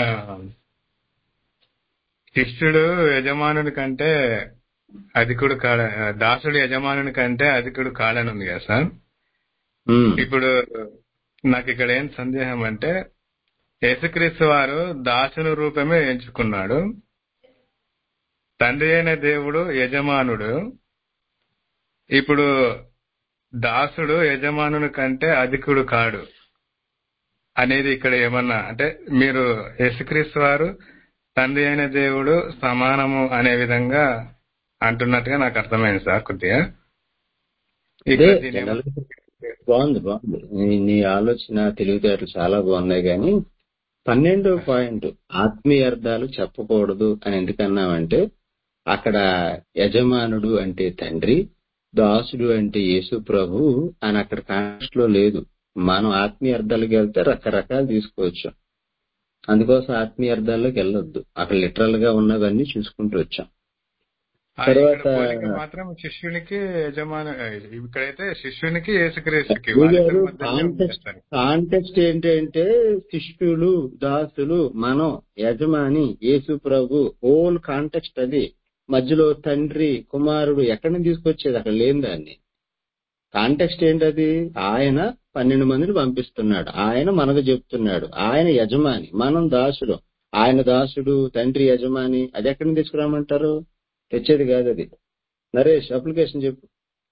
శిష్యుడు యజమానుని కంటే అధికుడు కాడ దాసుడు యజమానుని కంటే అధికుడు కాడని ఉంది కదా సార్ మ్మ్. ఇప్పుడు నాకు ఇక్కడ ఏం సందేహం అంటే యేసుక్రీస్తు వారు దాసుని రూపమే ఎంచుకున్నాడు తండ్రి అయిన దేవుడు యజమానుడు ఇప్పుడు దాసుడు యజమానుని కంటే అధికుడు కాడు అనేది ఇక్కడ ఏమన్నా అంటే మీరు యేసుక్రీస్తు వారు తండ్రి అయిన దేవుడు సమానము అనే విధంగా అంటున్నట్టుగా నాకు అర్థమైంది సార్ కొద్దిగా ఇదే ఇక్కడ దీని జనరల్ బాగుంది బాగుంది నీ- నీ ఆలోచన తెలివితేటలు చాలా బాగున్నాయి కానీ పన్నెండో పాయింట్ ఆత్మీయ అర్థాలు చెప్పకూడదు అని ఎందుకన్నామంటే అక్కడ యజమానుడు అంటే తండ్రి దాసుడు అంటే యేసు ప్రభు అని అక్కడ కాస్ట్ లో లేదు మనం ఆత్మీయ అర్థాలకు వెళ్తే రకరకాలు తీసుకోవచ్చు అందుకోసం ఆత్మీయ అర్థాల్లోకి వెళ్ళొద్దు అక్కడ లిటరల్ గా ఉన్నవన్నీ చూసుకుంటూ వచ్చాం ఆ, ఇక్కడ తర్వాత పోలిక మాత్రం శిష్యునికి యజమాను ఇక్కడైతే శిష్యునికి యేసుక్రీస్తుకి గారు వాళ్ళిద్దరి మధ్యనే ఉంది కాంటెక్స్ట్ సార్ కాంటెక్స్ట్ ఏంటంటే శిష్యులు దాసులు మనం యజమాని యేసు ప్రభు హోల్ కాంటెక్స్ట్ అది మధ్యలో తండ్రి కుమారుడు ఎక్కడి నుంచి తీసుకొచ్చేది అక్కడ లేని దాన్ని కాంటెక్స్ట్ ఏంటది ఆయన పన్నెండు మందిని పంపిస్తున్నాడు ఆయన మనకు చెప్తున్నాడు ఆయన యజమాని మనం దాసుడు ఆయన దాసుడు తండ్రి యజమాని అది ఎక్కడి నుంచి తీసుకురామంటారు తెచ్చేది కాదు అది నరేష్ అప్లికేషన్ చెప్పు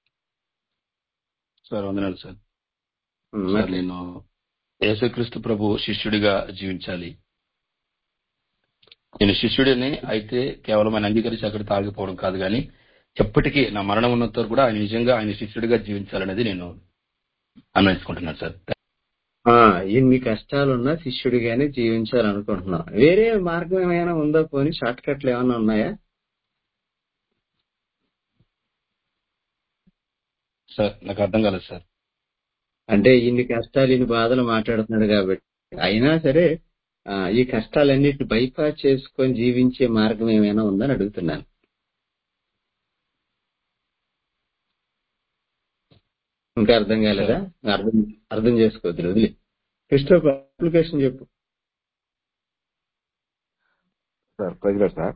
సార్ వందనాలు సార్ ఉమ్, సార్ మాట్లాడు. నేను యేసుక్రీస్తు ప్రభు శిష్యుడిగా జీవించాలి నేను శిష్యుడిని అయితే కేవలం ఆయన అంగీకరించి అక్కడ తాగిపోవడం కాదు కానీ ఎప్పటికీ నా మరణం ఉన్నంత వరకు కూడా ఆయన నిజంగా ఆయన శిష్యుడిగా జీవించాలనేది నేను అన్వయించుకుంటున్నాను సార్ ఆ ఇన్ని కష్టాలున్నా శిష్యుడిగానే జీవించాలనుకుంటున్నాం వేరే మార్గం ఏమైనా ఉందా పోనీ షార్ట్ కట్లు ఏమైనా ఉన్నాయా సార్ నాకు అర్థం కాలేదు సార్ అంటే ఇన్ని కష్టాలు ఇన్ని బాధలు మాట్లాడుతున్నాడు కాబట్టి అయినా సరే ఆ, ఈ కష్టాలన్నిటిని బైపాస్ చేసుకొని జీవించే మార్గం ఏమైనా ఉందని అడుగుతున్నాను ఇంకా అర్థం కాలేదా అర్థం అర్థం చేసుకోవద్దు వదిలి క్రిస్టోఫ్ అప్లికేషన్ చెప్పు సార్ ప్రజలర్ సార్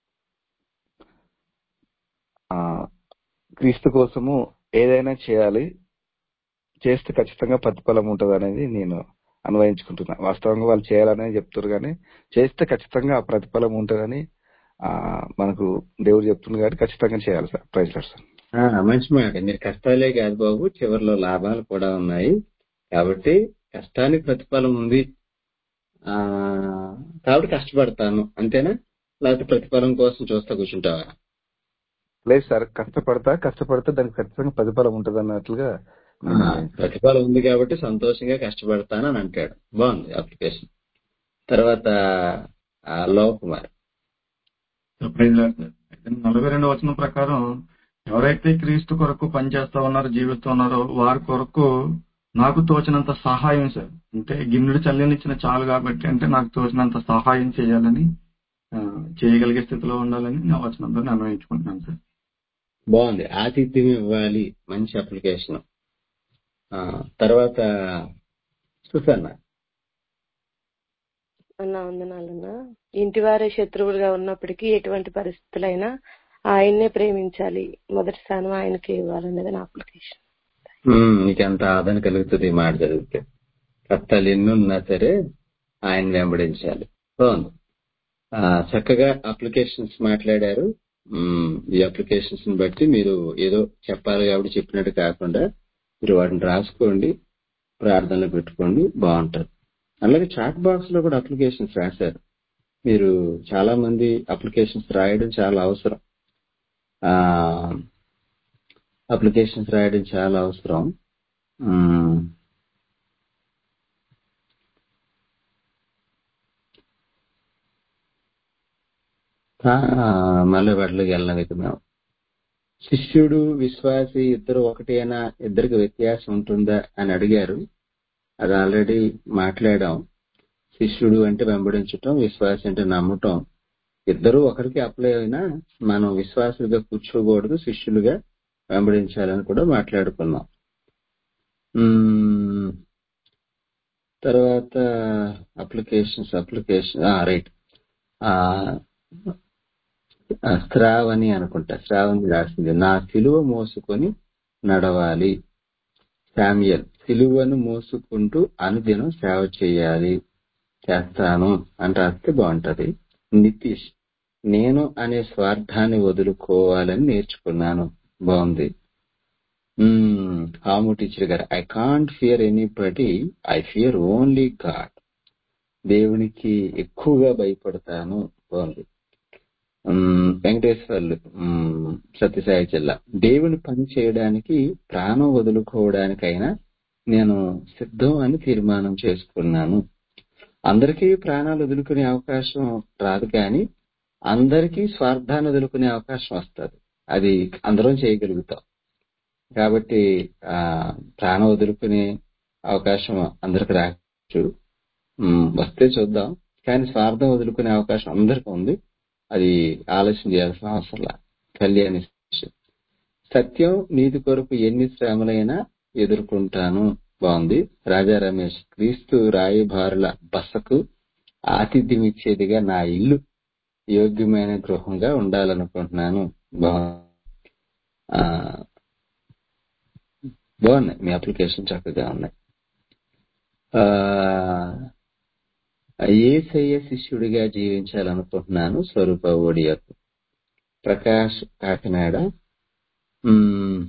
ఆ, క్రీస్తు కోసము ఏదైనా చేయాలి చేస్తే ఖచ్చితంగా ప్రతిఫలం ఉంటుంది అనేది నేను అన్వయించుకుంటున్నా వాస్తవంగా వాళ్ళు చేయాలనే చెప్తారు కానీ చేస్తే ఖచ్చితంగా ఆ ప్రతిఫలం ఉంటుందని ఆ, మనకు దేవుడు చెప్తుంది కాబట్టి ఖచ్చితంగా చేయాలి సార్ ప్రజలర్ సార్ ఆ, మంచి మాట మీరు కష్టాలే కాదు బాబు చివరిలో లాభాలు కూడా ఉన్నాయి కాబట్టి కష్టానికి ప్రతిఫలం ఉంది ఆ కాబట్టి కష్టపడతాను అంతేనా లేకపోతే ప్రతిఫలం కోసం చూస్తా కూర్చుంటావా లేదు సార్ కష్టపడతా కష్టపడితే దానికి ఖచ్చితంగా ప్రతిఫలం ఉంటుంది అన్నట్లుగా ఆ, నేను అన్వయించుకుంటున్నాను. ప్రతిఫలం ఉంది కాబట్టి సంతోషంగా కష్టపడతాను అని అంటాడు బాగుంది అప్లికేషన్ తర్వాత ఆ, లోవ్ కుమార్ ప్రైజ్ లార్డ్ సార్. అయితే నలభై రెండు వచనం ప్రకారం ఎవరైతే క్రీస్తు కొరకు పనిచేస్తా ఉన్నారో జీవిస్తూ ఉన్నారో వారి కొరకు నాకు తోచినంత సహాయం సార్ అంటే గిన్నెడు చల్లనిచ్చిన చాలు కాబట్టి అంటే నాకు తోచినంత సహాయం చేయాలని ఆ, చేయగలిగే స్థితిలో ఉండాలని నా వచనంతో నేను అన్వయించుకుంటున్నాను సార్ బాగుంది ఆతిథ్యం ఇవ్వాలి మంచి అప్లికేషన్ ఆ, తర్వాత సుసన్న అన్న వందనాలన్నా ఇంటి వారే శత్రువులుగా ఉన్నప్పటికీ ఎటువంటి పరిస్థితులైనా ఆయన్నే ప్రేమించాలి మొదటి స్థానం ఆయనకే ఇవ్వాలనేది నా అప్లికేషన్ ఉమ్, నీకెంత ఆదరణ కలుగుతుంది ఈ మాట చదివితే కష్టాలు ఎన్ని ఉన్నా సరే ఆయన వెంబడించాలి బాగుంది ఆ, చక్కగా అప్లికేషన్స్ మాట్లాడారు ఉమ్, ఈ అప్లికేషన్స్ ని బట్టి మీరు ఏదో చెప్పాలి కాబట్టి చెప్పినట్టు కాకుండా మీరు వాటిని రాసుకోండి ప్రార్థనలో పెట్టుకోండి బాగుంటది అలాగే చాట్ బాక్స్ లో కూడా అప్లికేషన్స్ రాశారు మీరు చాలా మంది అప్లికేషన్స్ రాయడం చాలా అవసరం ఆ అప్లికేషన్స్ రాయడం చాలా అవసరం ఉమ్, ఆ, మళ్ళీ వాటిలోకి వెళ్ళినాం ఇక మేము శిష్యుడు విశ్వాసి ఇద్దరు ఒకటేనా ఇద్దరికి వ్యత్యాసం ఉంటుందా అని అడిగారు అది ఆల్రెడీ మాట్లాడాం శిష్యుడు అంటే వెంబడించటం విశ్వాసం అంటే నమ్మటం ఇద్దరు ఒకరికి అప్లై అయినా మనం విశ్వాసులుగా కూర్చోకూడదు శిష్యులుగా వెంబడించాలని కూడా మాట్లాడుకున్నాం మ్మ్. తర్వాత అప్లికేషన్స్ అప్లికేషన్ రైట్ శ్రావణి అనుకుంటా శ్రావణి రాసింది నా సిలువ మోసుకొని నడవాలి శామ్యల్ సిలువను మోసుకుంటూ అనుదినం సేవ చేయాలి చేస్తాను అని రాస్తే బాగుంటది నితీష్ నేను అనే స్వార్థాన్ని వదులుకోవాలని నేర్చుకున్నాను బాగుంది హాము teacher garu I can't fear anybody I fear only God దేవునికి ఎక్కువగా భయపడతాను బాగుంది మ్మ్, వెంకటేశ్వర్లు మ్మ్, సత్యసాయి జిల్లా దేవుని పని చేయడానికి ప్రాణం వదులుకోవడానికైనా నేను సిద్ధం అని తీర్మానం చేసుకున్నాను అందరికీ ప్రాణాలు వదులుకునే అవకాశం రాదు కానీ అందరికీ స్వార్థాన్ని వదులుకునే అవకాశం వస్తుంది అది అందరం చేయగలుగుతాం కాబట్టి ఆ ప్రాణం వదులుకునే అవకాశం అందరికి రావచ్చు మ్మ్, వస్తే చూద్దాం కానీ స్వార్థం వదులుకునే అవకాశం అందరికీ ఉంది అది ఆలోచన చేయాల్సిన అవసరం లా. కళ్యాణి సత్యం నీతి కొరకు ఎన్ని శ్రమలైనా ఎదుర్కొంటాను బాగుంది రాజా రమేష్ క్రీస్తు రాయబారుల బసకు ఆతిథ్యం ఇచ్చేదిగా నా ఇల్లు యోగ్యమైన గృహంగా ఉండాలనుకుంటున్నాను బాగుంది ఆ, బాగున్నాయి మీ అప్లికేషన్ చక్కగా ఉన్నాయి ఆ ఏసయ్య శిష్యుడిగా జీవించాలనుకుంటున్నాను స్వరూప ఓడియకు ప్రకాష్ కాకినాడ మ్మ్.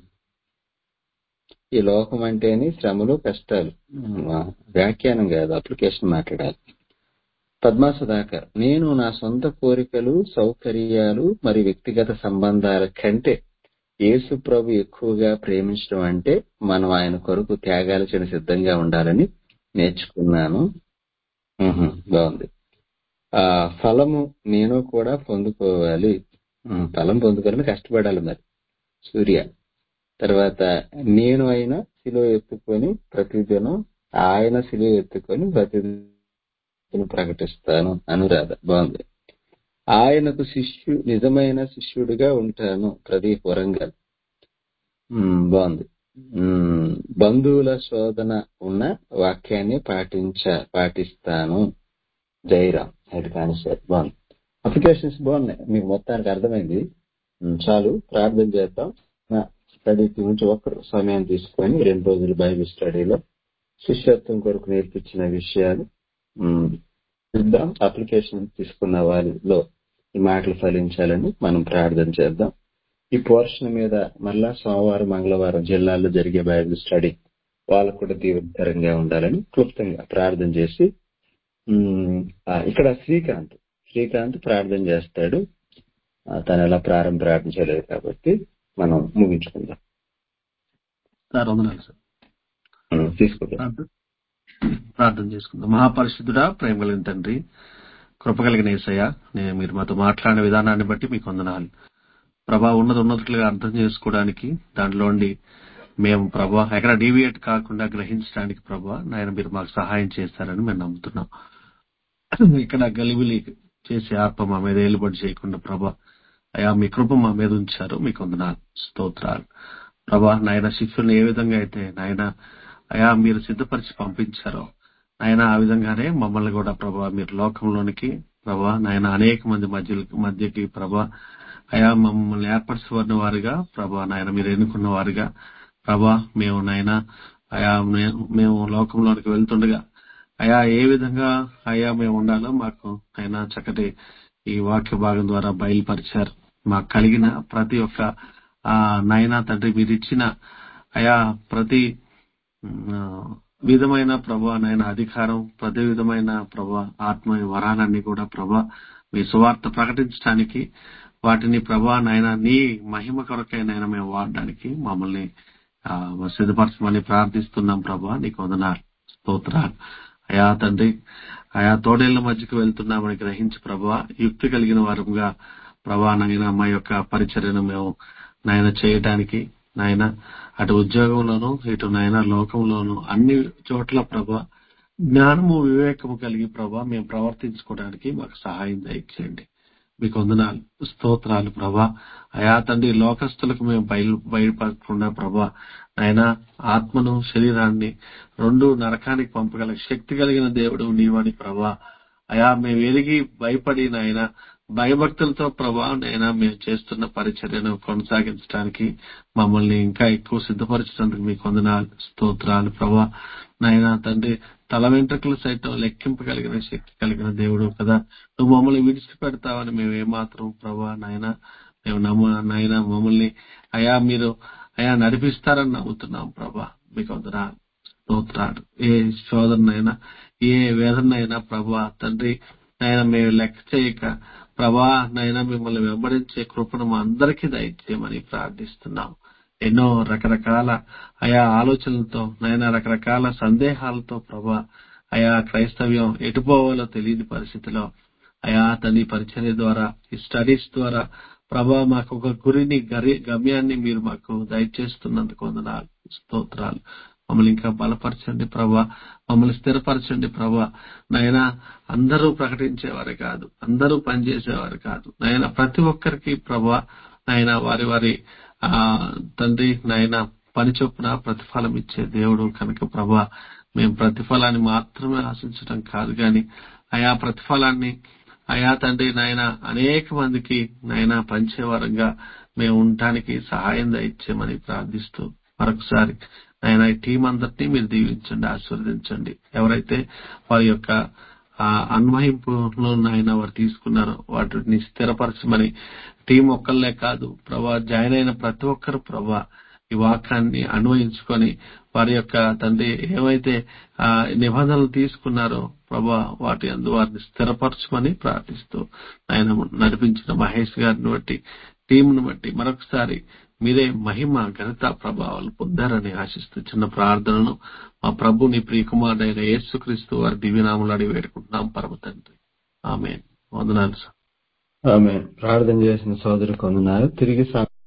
ఈ లోకం అంటేనే శ్రమలు కష్టాలు మ్మ్. వ్యాఖ్యానం కాదు అప్లికేషన్ మాట్లాడాలి పద్మా సుధాకర్ నేను నా సొంత కోరికలు సౌకర్యాలు మరి వ్యక్తిగత సంబంధాల కంటే యేసు ప్రభు ఎక్కువగా ప్రేమించడం అంటే మనం ఆయన కొరకు త్యాగాలు చేయడం సిద్ధంగా ఉండాలని నేర్చుకున్నాను మ్హూ. బాగుంది ఆ ఫలము నేను కూడా పొందుకోవాలి మ్, ఫలం పొందుకోవాలని కష్టపడాలి మరి సూర్య తర్వాత నేను అయినా శిలువ ఎత్తుకొని ప్రతిదినం ఆయన శిలువ ఎత్తుకొని ప్రతిదినం ప్రకటిస్తాను అనురాధ బాగుంది ఆయనకు శిష్యు నిజమైన శిష్యుడిగా ఉంటాను ప్రదీప్ వరంగల్ మ్, బాగుంది మ్, బంధువుల శోధన ఉన్న వాక్యాన్ని పాటించ పాటిస్తాను జైరామ్ హెడ్ కానిస్టేబుల్ బాగుంది అప్లికేషన్స్ బాగున్నాయి మీకు మొత్తానికి అర్థమైంది మ్, చాలు ప్రార్థన చేద్దాం నా స్టడీ గురించి ఒక్కరు సమయం తీసుకొని రెండు రోజులు బైబిల్ స్టడీలో శిష్యత్వం కొరకు నేర్పించిన విషయాలు మ్, చూద్దాం అప్లికేషన్ తీసుకున్న వారిలో ఈ మాటలు ఫలించాలని మనం ప్రార్థన చేద్దాం ఈ పోర్షన్ మీద మళ్ళా సోమవారం మంగళవారం జిల్లాల్లో జరిగే బైబిల్ స్టడీ వాళ్ళకు కూడా తీవ్రతరంగా ఉండాలని క్లుప్తంగా ప్రార్థన చేసి ఉమ్, ఆ, ఇక్కడ శ్రీకాంత్ శ్రీకాంత్ ప్రార్థన చేస్తాడు ఆ, తను ఎలా ప్రారంభ ప్రార్థించలేదు కాబట్టి మనం ముగించుకుందాం సార్ వందనాలు సార్ ఉమ్, తీసుకుందాం ప్రార్థన ప్రార్థన చేసుకుందాం మహాపరిశుద్ధుడా ప్రేమ కలిగిన తండ్రి కృప కలిగిన ఏసయ్య నేను మీరు మాతో మాట్లాడిన విధానాన్ని బట్టి మీకు వందనాలు ప్రభా ఉన్నది ఉన్నతులుగా అర్థం చేసుకోవడానికి దాంట్లోండి మేము ప్రభా ఎక్కడ డీవియేట్ కాకుండా గ్రహించడానికి ప్రభా నాయన మీరు మాకు సహాయం చేస్తారని మేము నమ్ముతున్నాం ఇక్కడ గలిబిలి చేసే ఆత్మ మా మీద ఏలుబడి చేయకుండా ప్రభా అయా మీ కృప మా మీద ఉంచారు మీకు వందనాలు స్తోత్రాలు ప్రభా నాయన శిష్యుల్ని ఏ విధంగా అయితే నాయన అయా మీరు సిద్ధపరిచి పంపించారో నాయన ఆ విధంగానే మమ్మల్ని కూడా ప్రభా మీరు లోకంలోనికి ప్రభా నాయన అనేక మంది మధ్య మధ్యకి ప్రభా అయా మమ్మల్ని ఏర్పరచుకున్న వారుగా ప్రభా నాయన మీరు ఎన్నుకున్న వారుగా ప్రభా మేము నాయన అయా మే- మేము లోకంలోనికి వెళ్తుండగా అయా ఏ విధంగా అయా మేము ఉండాలో మాకు ఆయన చక్కటి ఈ వాక్య భాగం ద్వారా బయలుపరిచారు మాకు కలిగిన ప్రతి ఒక్క ఆ నాయన తండ్రి మీరు ఇచ్చిన అయా ప్రతి ఆ, విధమైన ప్రభా నాయన అధికారం ప్రతి విధమైన ప్రభా ఆత్మ వరాలన్నీ కూడా ప్రభా మీ సువార్త ప్రకటించడానికి వాటిని ప్రభా నాయన నీ మహిమ కొరకై నాయన మేము వాడడానికి మమ్మల్ని ఆ, సిద్ధపరచమని ప్రార్థిస్తున్నాం ప్రభా నీకు వదనాలు స్తోత్రాలు అయా తండ్రి ఆయా తోడేళ్ల మధ్యకు వెళ్తున్నామని గ్రహించి ప్రభా యుక్తి కలిగిన వారంగా ప్రభా నాయన మా యొక్క పరిచర్యను మేము నాయన చేయడానికి నాయన అటు ఉద్యోగంలోను ఇటు నాయన లోకంలోను అన్ని చోట్ల ప్రభా జ్ఞానము వివేకము కలిగి ప్రభా మేము ప్రవర్తించుకోవడానికి మాకు సహాయం దయచేయండి మీకు వందనాలు స్తోత్రాలు ప్రభా అయా తండ్రి లోకస్తులకు మేము బయలు బయటపడకుండా ప్రభా ఆయన ఆత్మను శరీరాన్ని రెండు నరకానికి పంపగల శక్తి కలిగిన దేవుడు నీవని ప్రభా అయా మేము ఎరిగి భయపడి నాయన భయభక్తులతో ప్రభా నైనా మేము చేస్తున్న పరిచర్యను కొనసాగించడానికి మమ్మల్ని ఇంకా ఎక్కువ సిద్ధపరచడానికి మీకు వందనాలు స్తోత్రాలు ప్రభా నాయనా తండ్రి తల వెంట్రుకలు సైతం లెక్కింపగలిగిన శక్తి కలిగిన దేవుడు కదా నువ్వు మమ్మల్ని విడిచిపెడతావని మేము ఏమాత్రం ప్రభా నాయన మేము నమ్మ నాయన మమ్మల్ని అయా మీరు అయా నడిపిస్తారని నమ్ముతున్నాం ప్రభా మీకు వందనాలు స్తోత్రాలు ఏ శోధనైనా ఏ వేదనైనా ప్రభా తండ్రి నాయన మేము లెక్క చేయక ప్రభా నైనా మిమ్మల్ని వెంబడించే కృపను మా అందరికీ దయచేయమని ప్రార్థిస్తున్నాం ఎన్నో రకరకాల ఆయా ఆలోచనలతో నైనా రకరకాల సందేహాలతో ప్రభా ఆయా క్రైస్తవ్యం ఎటుపోవాలో తెలియని పరిస్థితిలో అయా తని పరిచర్య ద్వారా ఈ స్టడీస్ ద్వారా ప్రభా మాకు ఒక గురిని గరి గమ్యాన్ని మీరు మాకు దయచేస్తున్నందుకు వందనాలు స్తోత్రాలు మమ్మల్ని ఇంకా బలపరచండి ప్రభా మమ్మల్ని స్థిరపరచండి ప్రభా నైనా అందరూ ప్రకటించేవారు కాదు అందరూ పనిచేసేవారు కాదు నైనా ప్రతి ఒక్కరికి ప్రభా నైనా వారి వారి ఆ తండ్రి నాయన పని చొప్పున ప్రతిఫలం ఇచ్చే దేవుడు కనుక ప్రభా మేము ప్రతిఫలాన్ని మాత్రమే ఆశించడం కాదు గాని ఆయా ప్రతిఫలాన్ని అయా తండ్రి నాయన అనేక మందికి నాయన పంచేవారంగా మేము ఉండటానికి సహాయం దయచేయమని ప్రార్థిస్తూ మరొకసారి నాయన ఈ టీం అందరినీ మీరు దీవించండి ఆశీర్వదించండి ఎవరైతే వారి యొక్క ఆ అన్వయింపులో నాయన వారు తీసుకున్నారో వాటిని స్థిరపరచమని టీం ఒక్కళ్ళే కాదు ప్రభా జాయిన్ అయిన ప్రతి ఒక్కరు ప్రభా ఈ వాక్యాన్ని అన్వయించుకొని వారి యొక్క తండ్రి ఏమైతే ఆ నిబంధనలు తీసుకున్నారో ప్రభా వాటి అందు వారిని స్థిరపరచమని ప్రార్థిస్తూ ఆయన నడిపించిన మహేష్ గారిని బట్టి టీంను బట్టి మరొకసారి మీరే మహిమ ఘనత ప్రభావాలు పొందారని ఆశిస్తూ చిన్న ప్రార్థనను మా ప్రభు నీ ప్రియకుమారుడైన యేసుక్రీస్తు వారి దివ్యనాములు అడిగి వేడుకుంటున్నాం పరమ తండ్రి ఆమె వందనాలు సార్ ఆమె ప్రార్థన చేసిన సోదరు కొందనారు తిరిగి సా-